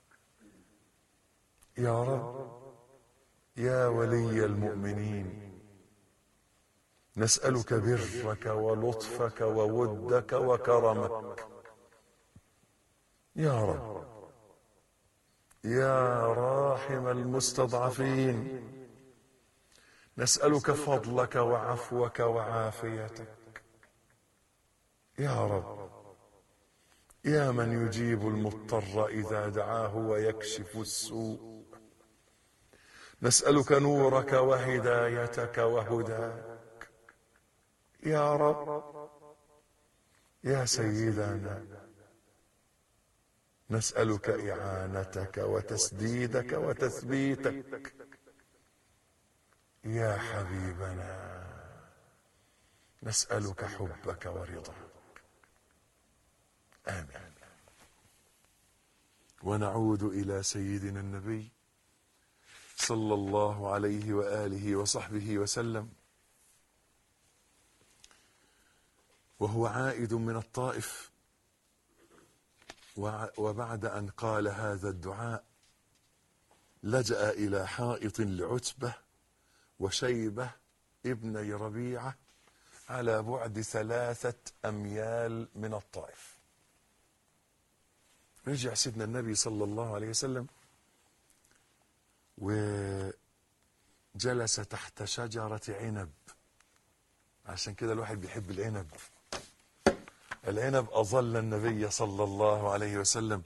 يا رب يا ولي المؤمنين نسألك برك ولطفك وودك وكرمك يا رب يا راحم المستضعفين نسألك فضلك وعفوك وعافيتك يا رب يا من يجيب المضطر إذا دعاه ويكشف السوء نسألك نورك وهدايتك وهداك يا رب يا سيدنا نسألك إعانتك وتسديدك وتثبيتك يا حبيبنا نسألك حبك ورضاك آمين ونعود إلى سيدنا النبي صلى الله عليه وآله وصحبه وسلم وهو عائد من الطائف وبعد أن قال هذا الدعاء لجأ إلى حائط لعتبة وشيبة ابني ربيعة على بعد ثلاثة أميال من الطائف رجع سيدنا النبي صلى الله عليه وسلم وجلس تحت شجرة عنب عشان كده الواحد بيحب العنب العنب أظل النبي صلى الله عليه وسلم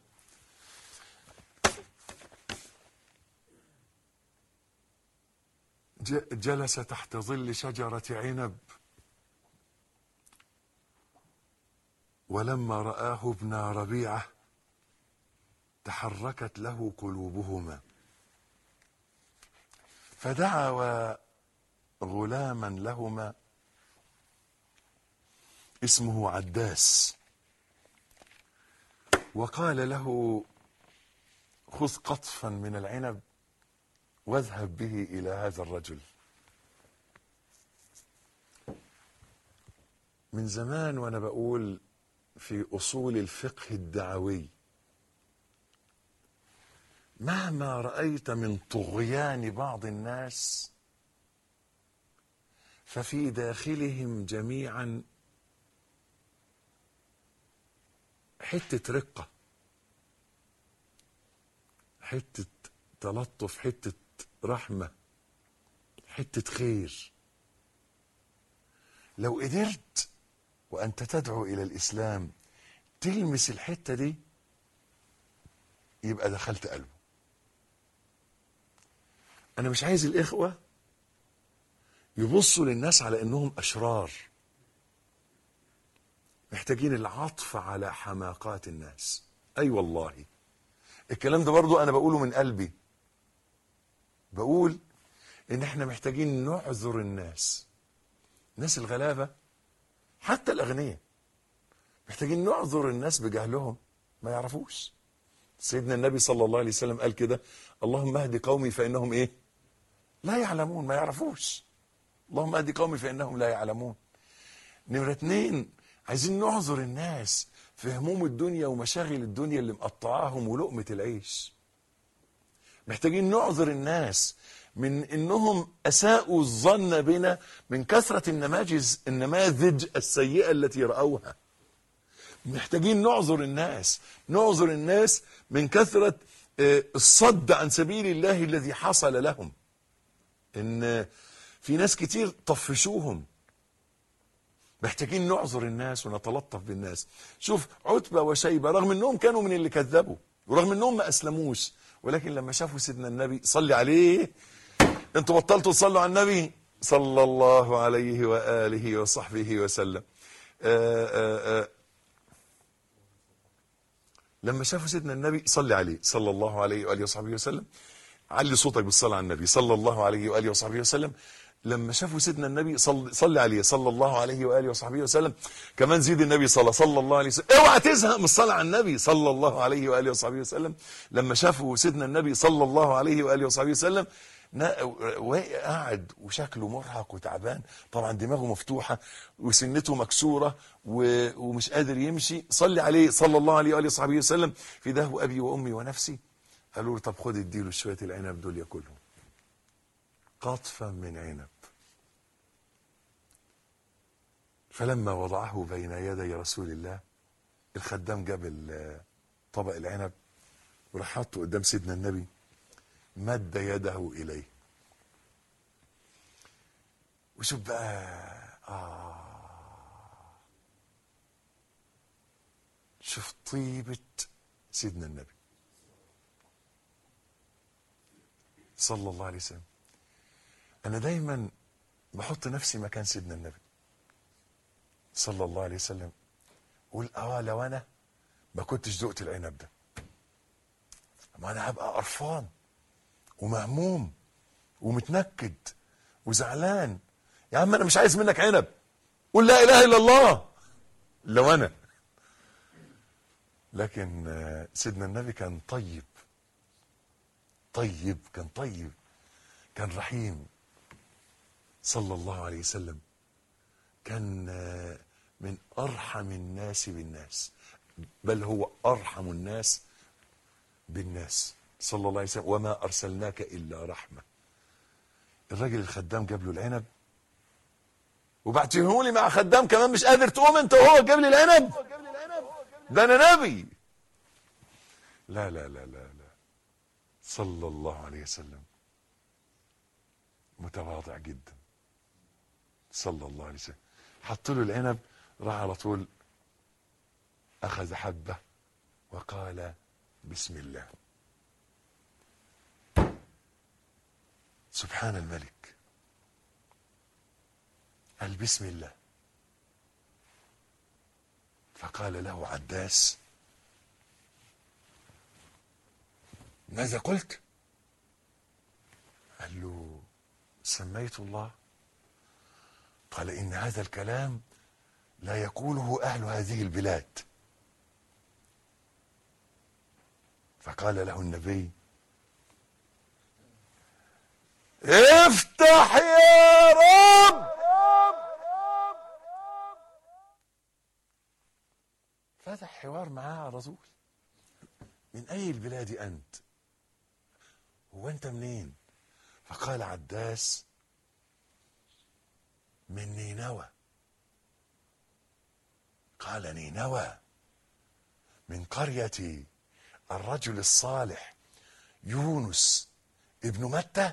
ج- جلس تحت ظل شجرة عنب ولما رآه ابن ربيعة تحركت له قلوبهما فدعوا غلاما لهما اسمه عداس وقال له خذ قطفا من العنب واذهب به الى هذا الرجل من زمان وانا بقول في اصول الفقه الدعوي مهما رايت من طغيان بعض الناس ففي داخلهم جميعا حته رقه حته تلطف حته رحمه حته خير لو قدرت وانت تدعو الى الاسلام تلمس الحته دي يبقى دخلت قلبه انا مش عايز الاخوه يبصوا للناس على انهم اشرار محتاجين العطف على حماقات الناس اي أيوة والله الكلام ده برضو انا بقوله من قلبي بقول ان احنا محتاجين نعذر الناس الناس الغلابه حتى الاغنياء محتاجين نعذر الناس بجهلهم ما يعرفوش سيدنا النبي صلى الله عليه وسلم قال كده اللهم اهد قومي فانهم ايه لا يعلمون ما يعرفوش اللهم اهد قومي فانهم لا يعلمون نمرة اتنين عايزين نعذر الناس في هموم الدنيا ومشاغل الدنيا اللي مقطعاهم ولقمة العيش محتاجين نعذر الناس من انهم اساءوا الظن بنا من كثرة النماذج النماذج السيئة التي رأوها محتاجين نعذر الناس نعذر الناس من كثرة آه، الصد عن سبيل الله الذي حصل لهم ان في ناس كتير طفشوهم محتاجين نعذر الناس ونتلطف بالناس شوف عتبة وشيبة رغم انهم كانوا من اللي كذبوا ورغم انهم ما اسلموش ولكن لما شافوا سيدنا النبي صلي عليه انتوا بطلتوا تصلوا على النبي صلى الله عليه وآله وصحبه وسلم آآ آآ لما شافوا سيدنا النبي صلي عليه صلى الله عليه وآله وصحبه وسلم علي صوتك بالصلاة على النبي صلى الله عليه وآله وصحبه وسلم لما شافوا سيدنا النبي صل صلي عليه صلى الله عليه واله وصحبه وسلم كمان زيد النبي صلى صلى الله عليه وسلم اوعى تزهق من الصلاه على النبي صلى الله عليه واله وصحبه وسلم لما شافوا سيدنا النبي صلى الله عليه واله وصحبه وسلم نا- واقع قاعد وشكله مرهق وتعبان طبعا دماغه مفتوحه وسنته مكسوره و- ومش قادر يمشي صلي عليه صلى الله عليه واله وصحبه وسلم فداه ابي وامي ونفسي قالوا له طب خد اديله شويه العنب دول ياكلهم قطفا من عنب فلما وضعه بين يدي رسول الله الخدام جاب ال- طبق العنب وراح حطه قدام سيدنا النبي مد يده اليه وشوف بقى آه شوف طيبة سيدنا النبي صلى الله عليه وسلم أنا دايما بحط نفسي مكان سيدنا النبي صلى الله عليه وسلم قول اه لو انا ما كنتش ذقت العنب ده ما انا هبقى قرفان ومهموم ومتنكد وزعلان يا عم انا مش عايز منك عنب قول لا اله الا الله لو انا لكن آه، سيدنا النبي كان طيب طيب كان طيب كان رحيم صلى الله عليه وسلم كان آه، من ارحم الناس بالناس بل هو ارحم الناس بالناس صلى الله عليه وسلم وما ارسلناك الا رحمه الراجل الخدام جاب له العنب وبعتيه لي مع خدام كمان مش قادر تقوم انت وهو جاب لي العنب ده انا نبي لا لا لا لا لا صلى الله عليه وسلم متواضع جدا صلى الله عليه وسلم حط له العنب راح على طول أخذ حبة وقال بسم الله سبحان الملك قال بسم الله فقال له عداس ماذا قلت قال له سميت الله قال ان هذا الكلام لا يقوله اهل هذه البلاد فقال له النبي افتح يا رب فتح حوار معاه على طول من اي البلاد انت هو انت منين فقال عداس من نينوى قال نينوى من قرية الرجل الصالح يونس ابن متى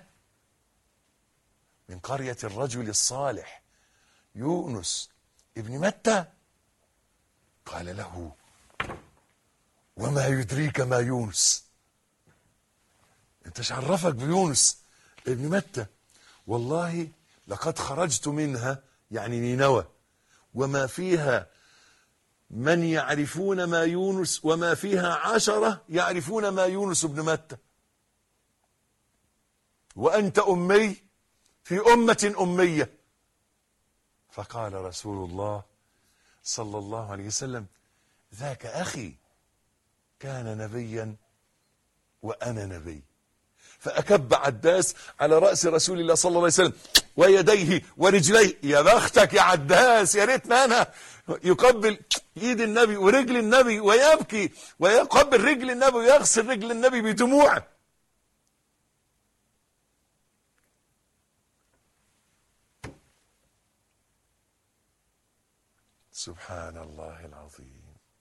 من قرية الرجل الصالح يونس ابن متى قال له وما يدريك ما يونس انت عرفك بيونس ابن متى والله لقد خرجت منها يعني نينوى وما فيها من يعرفون ما يونس وما فيها عشرة يعرفون ما يونس ابن متى وأنت أمي في أمة أمية فقال رسول الله صلى الله عليه وسلم ذاك أخي كان نبيا وأنا نبي فأكب عداس على رأس رسول الله صلى الله عليه وسلم ويديه ورجليه يا بختك يا عداس يا ريتنا أنا يقبل ايد النبي ورجل النبي ويبكي ويقبل رجل النبي ويغسل رجل النبي بدموعه سبحان الله العظيم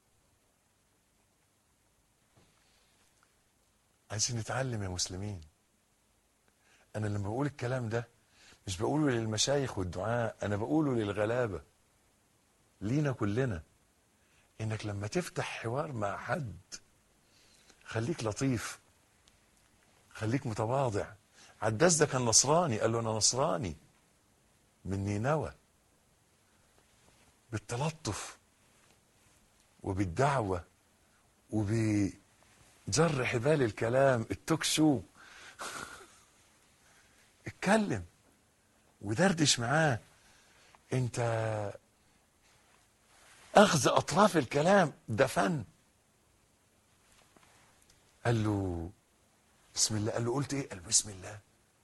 عايزين نتعلم يا مسلمين انا لما بقول الكلام ده مش بقوله للمشايخ والدعاء انا بقوله للغلابه لينا كلنا انك لما تفتح حوار مع حد خليك لطيف خليك متواضع عداس ده كان نصراني قال له انا نصراني من نينوى بالتلطف وبالدعوة وبجر حبال الكلام التوك شو اتكلم ودردش معاه انت اخذ اطراف الكلام ده فن قال له بسم الله قال له قلت ايه قال بسم الله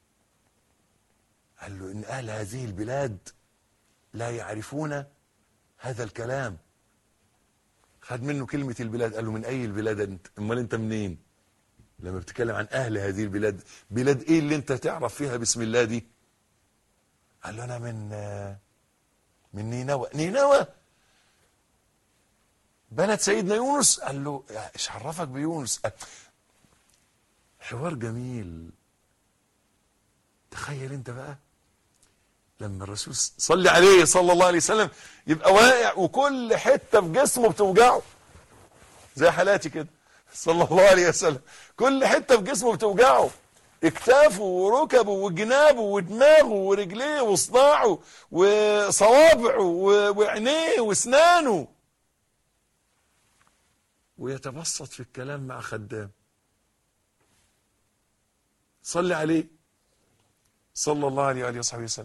قال له ان اهل هذه البلاد لا يعرفون هذا الكلام خد منه كلمة البلاد قال له من أي البلاد أنت أمال أنت منين لما بتتكلم عن أهل هذه البلاد بلاد إيه اللي أنت تعرف فيها بسم الله دي قال له أنا من من نينوى نينوى بلد سيدنا يونس قال له ايش عرفك بيونس حوار جميل تخيل انت بقى لما الرسول صلي عليه صلى الله عليه وسلم يبقى واقع وكل حته في جسمه بتوجعه زي حالاتي كده صلى الله عليه وسلم كل حته في جسمه بتوجعه اكتافه وركبه وجنابه ودماغه ورجليه وصداعه وصوابعه وعينيه واسنانه ويتبسط في الكلام مع خدام صلي عليه صلى الله عليه وآله وصحبه وسلم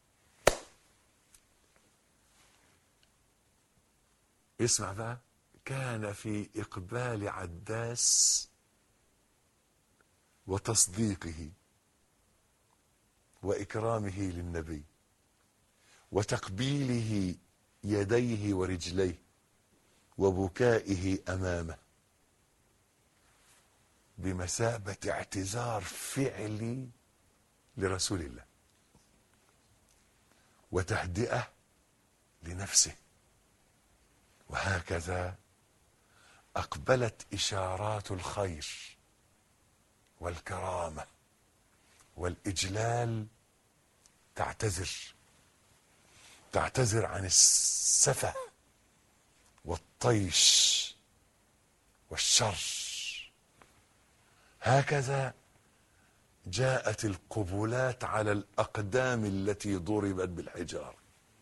اسمع بقى كان في إقبال عداس وتصديقه وإكرامه للنبي وتقبيله يديه ورجليه وبكائه أمامه بمثابة اعتذار فعلي لرسول الله وتهدئة لنفسه وهكذا أقبلت إشارات الخير والكرامة والإجلال تعتذر تعتذر عن السفه والطيش والشر هكذا جاءت القبلات على الأقدام التي ضربت بالحجارة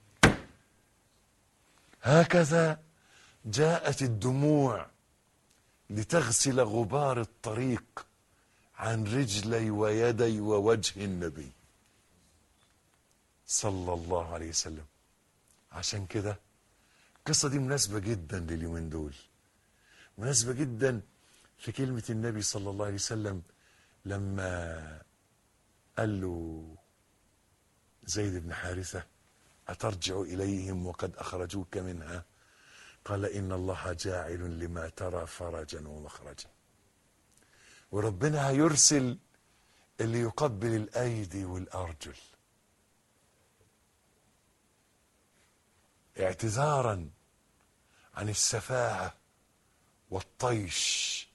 هكذا جاءت الدموع لتغسل غبار الطريق عن رجلي ويدي ووجه النبي صلى الله عليه وسلم عشان كده القصة دي مناسبة جدا لليومين دول مناسبة جدا في كلمة النبي صلى الله عليه وسلم لما قال له زيد بن حارثة أترجع إليهم وقد أخرجوك منها قال إن الله جاعل لما ترى فرجا ومخرجا وربنا هيرسل اللي يقبل الأيدي والأرجل اعتذارا عن السفاهة والطيش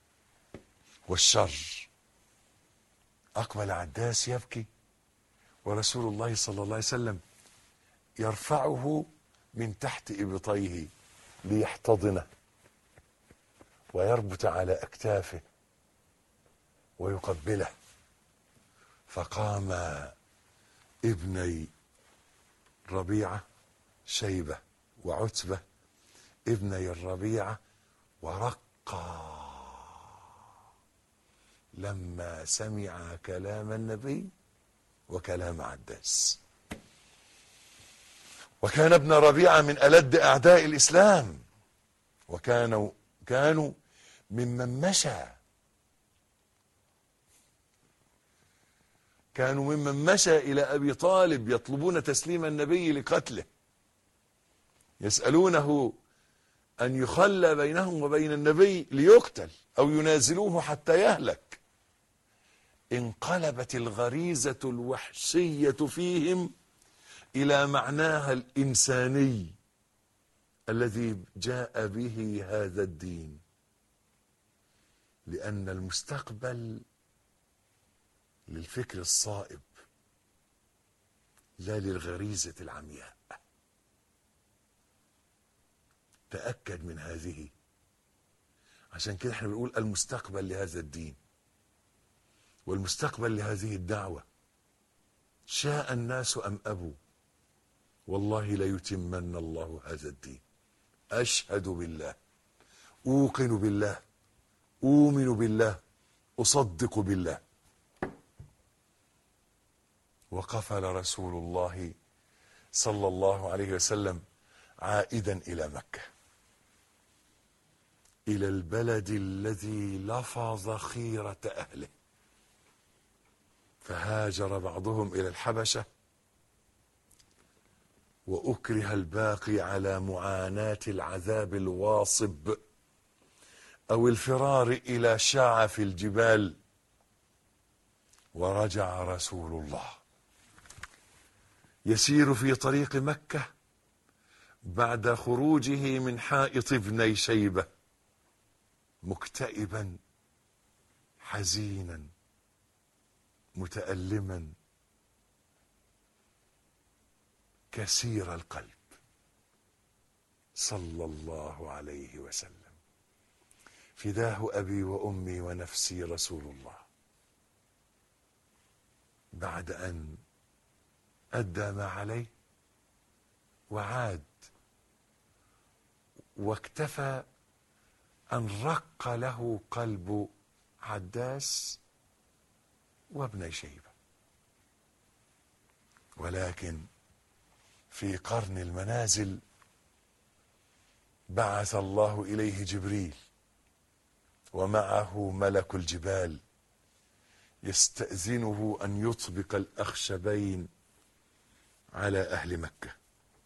والشر أقبل عداس يبكي ورسول الله صلى الله عليه وسلم يرفعه من تحت إبطيه ليحتضنه ويربط على أكتافه ويقبله فقام ابني ربيعة شيبة وعتبة ابني الربيعة ورقى لما سمع كلام النبي وكلام عداس وكان ابن ربيعة من ألد أعداء الإسلام وكانوا كانوا ممن مشى كانوا ممن مشى إلى أبي طالب يطلبون تسليم النبي لقتله يسألونه أن يخلى بينهم وبين النبي ليقتل أو ينازلوه حتى يهلك انقلبت الغريزة الوحشية فيهم إلى معناها الإنساني الذي جاء به هذا الدين لأن المستقبل للفكر الصائب لا للغريزة العمياء تأكد من هذه عشان كده احنا بنقول المستقبل لهذا الدين والمستقبل لهذه الدعوة شاء الناس أم أبوا والله ليتمن الله هذا الدين أشهد بالله أوقن بالله أؤمن بالله أصدق بالله وقفل رسول الله صلى الله عليه وسلم عائدا إلى مكة إلى البلد الذي لفظ خيرة أهله فهاجر بعضهم إلى الحبشة وأكره الباقي على معاناة العذاب الواصب أو الفرار إلى شعف الجبال ورجع رسول الله يسير في طريق مكة بعد خروجه من حائط ابني شيبة مكتئبا حزينا متألما كثير القلب صلى الله عليه وسلم فداه أبي وأمي ونفسي رسول الله بعد أن أدى ما عليه وعاد واكتفى أن رق له قلب عداس وابن شيبة ولكن في قرن المنازل بعث الله إليه جبريل ومعه ملك الجبال يستأذنه أن يطبق الأخشبين على أهل مكة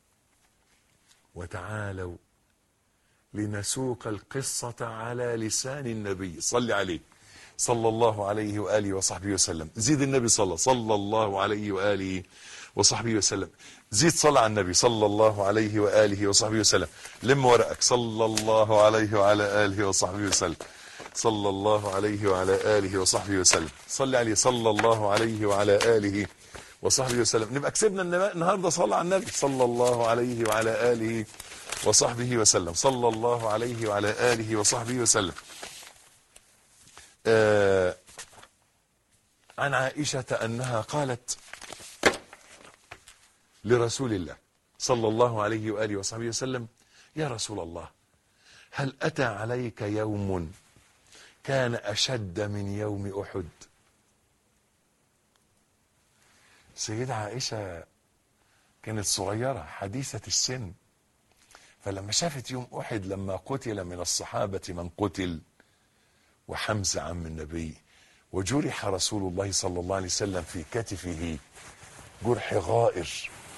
وتعالوا لنسوق القصة على لسان النبي صل عليه صلى الله عليه وآله وصحبه وسلم زيد النبي صلى صلى الله عليه وآله وصحبه وسلم زيد صلى على النبي صلى الله عليه وآله وصحبه وسلم لم ورقك صلى الله عليه وعلى آله وصحبه وسلم صلى الله عليه وعلى آله وصحبه وسلم صل عليه صلى الله عليه وعلى آله وصحبه وسلم نبقى كسبنا النما- النهارده صلى على النبي صلى الله عليه وعلى اله وصحبه وسلم صلى الله عليه وعلى اله وصحبه وسلم آه عن عائشه انها قالت لرسول الله صلى الله عليه واله وصحبه وسلم يا رسول الله هل اتى عليك يوم كان اشد من يوم احد سيدة عائشة كانت صغيرة حديثة السن فلما شافت يوم أحد لما قتل من الصحابة من قتل وحمزة عم النبي وجرح رسول الله صلى الله عليه وسلم في كتفه جرح غائر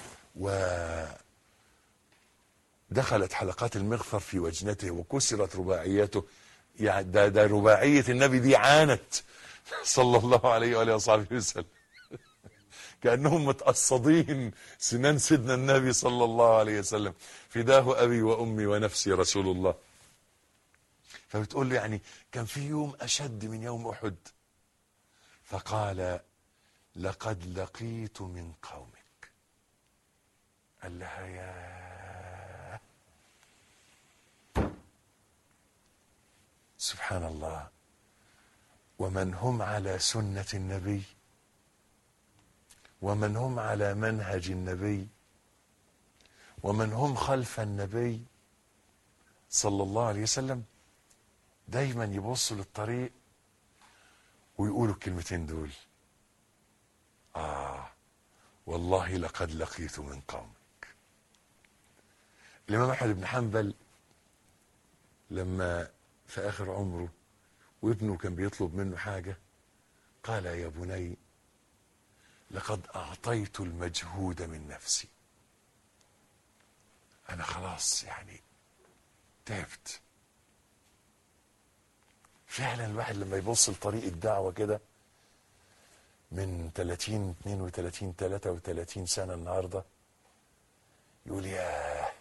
ودخلت حلقات المغفر في وجنته وكسرت رباعيته يعني ده, ده رباعية النبي دي عانت صلى الله عليه وآله وصحبه وسلم كأنهم متقصدين سنان سيدنا النبي صلى الله عليه وسلم فداه أبي وأمي ونفسي رسول الله فبتقول له يعني كان في يوم أشد من يوم أحد فقال لقد لقيت من قومك قال لها يا سبحان الله ومن هم على سنة النبي ومن هم على منهج النبي ومن هم خلف النبي صلى الله عليه وسلم دايما يبصوا للطريق ويقولوا الكلمتين دول آه والله لقد لقيت من قومك الإمام أحمد بن حنبل لما في آخر عمره وابنه كان بيطلب منه حاجة قال يا بني لقد أعطيت المجهود من نفسي أنا خلاص يعني تعبت فعلا الواحد لما يبص لطريق الدعوة كده من 30 32 33 سنة النهاردة يقول يا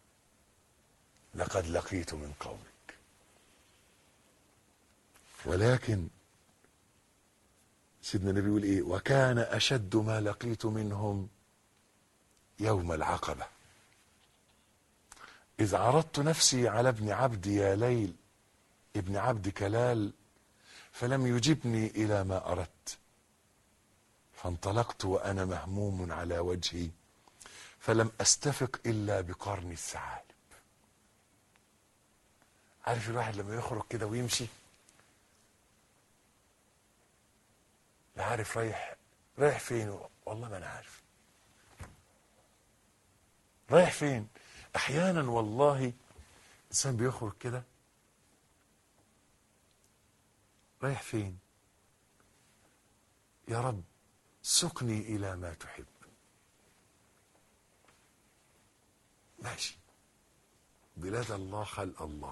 لقد لقيت من قومك ولكن سيدنا النبي يقول ايه وكان اشد ما لقيت منهم يوم العقبه اذ عرضت نفسي على ابن عبد يا ليل ابن عبد كلال فلم يجبني الى ما اردت فانطلقت وانا مهموم على وجهي فلم استفق الا بقرن الثعالب عارف الواحد لما يخرج كده ويمشي لا عارف رايح رايح فين والله ما انا عارف رايح فين احيانا والله الانسان بيخرج كده رايح فين يا رب سقني الى ما تحب ماشي بلاد الله خلق الله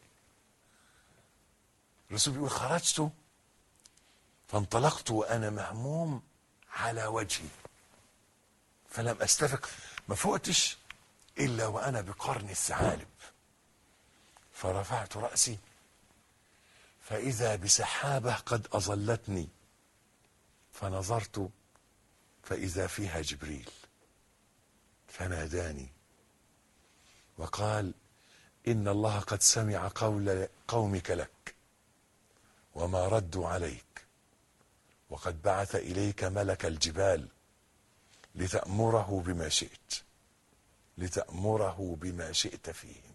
الرسول بيقول خرجت فانطلقت وانا مهموم على وجهي فلم استفق ما فقتش الا وانا بقرن الثعالب فرفعت راسي فاذا بسحابه قد اظلتني فنظرت فاذا فيها جبريل فناداني وقال ان الله قد سمع قول قومك لك وما ردوا عليك وقد بعث اليك ملك الجبال لتامره بما شئت لتامره بما شئت فيهم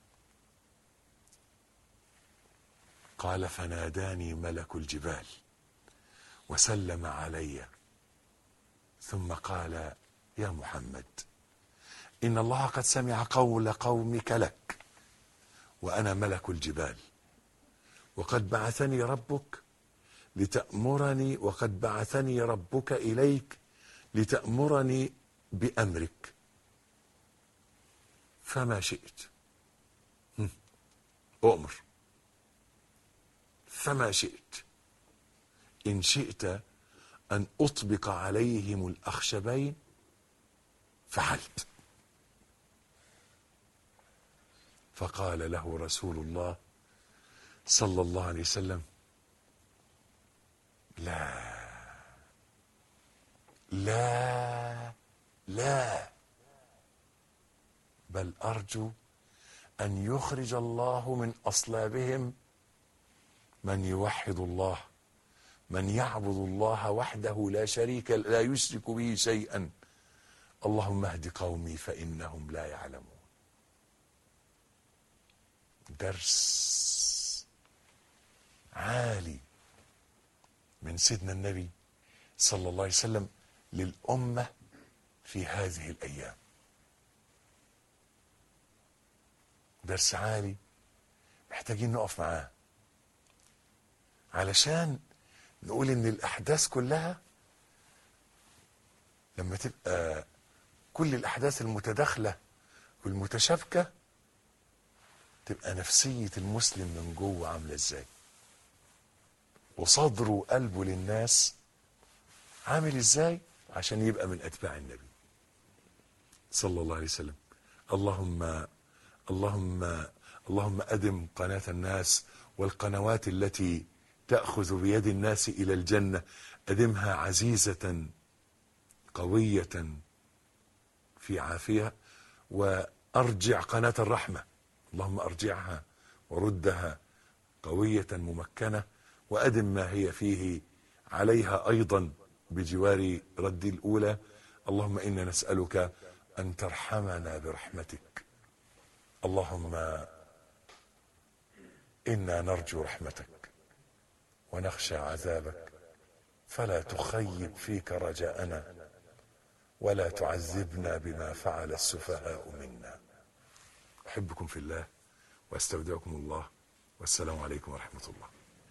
قال فناداني ملك الجبال وسلم علي ثم قال يا محمد ان الله قد سمع قول قومك لك وانا ملك الجبال وقد بعثني ربك لتأمرني وقد بعثني ربك إليك لتأمرني بأمرك فما شئت هم. أؤمر فما شئت إن شئت أن أطبق عليهم الأخشبين فعلت فقال له رسول الله صلى الله عليه وسلم لا لا لا بل ارجو ان يخرج الله من اصلابهم من يوحد الله من يعبد الله وحده لا شريك لا يشرك به شيئا اللهم اهد قومي فانهم لا يعلمون درس عالي من سيدنا النبي صلى الله عليه وسلم للامه في هذه الايام درس عالي محتاجين نقف معاه علشان نقول ان الاحداث كلها لما تبقى كل الاحداث المتداخله والمتشابكه تبقى نفسيه المسلم من جوه عامله ازاي وصدره وقلبه للناس عامل ازاي عشان يبقى من اتباع النبي صلى الله عليه وسلم اللهم اللهم اللهم ادم قناه الناس والقنوات التي تاخذ بيد الناس الى الجنه ادمها عزيزه قويه في عافيه وارجع قناه الرحمه اللهم ارجعها وردها قويه ممكنه وادم ما هي فيه عليها ايضا بجوار رد الاولى اللهم انا نسالك ان ترحمنا برحمتك اللهم انا نرجو رحمتك ونخشى عذابك فلا تخيب فيك رجاءنا ولا تعذبنا بما فعل السفهاء منا احبكم في الله واستودعكم الله والسلام عليكم ورحمه الله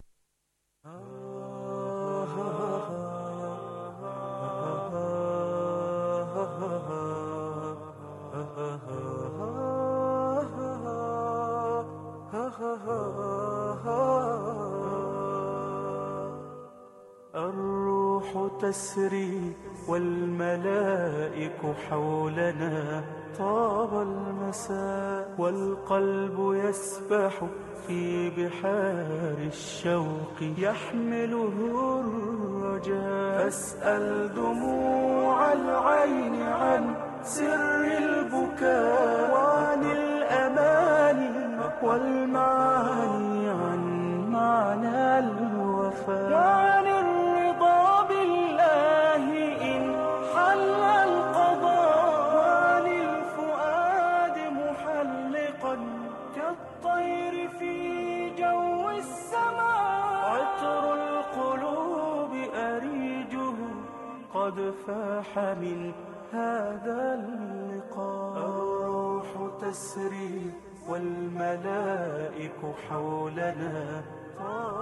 الروح تسري والملائك حولنا طاب المساء والقلب يسبح في بحار الشوق يحمله الرجاء فاسأل دموع العين عن سر البكاء وعن الأماني والمعاني عن معنى الوفاء وعن الرضا بالله إن حل القضاء وعن الفؤاد محلقا كالطير في جو السماء عطر القلوب أريجه قد فاح من هذا اللقاء الروح تسري والملائك حولنا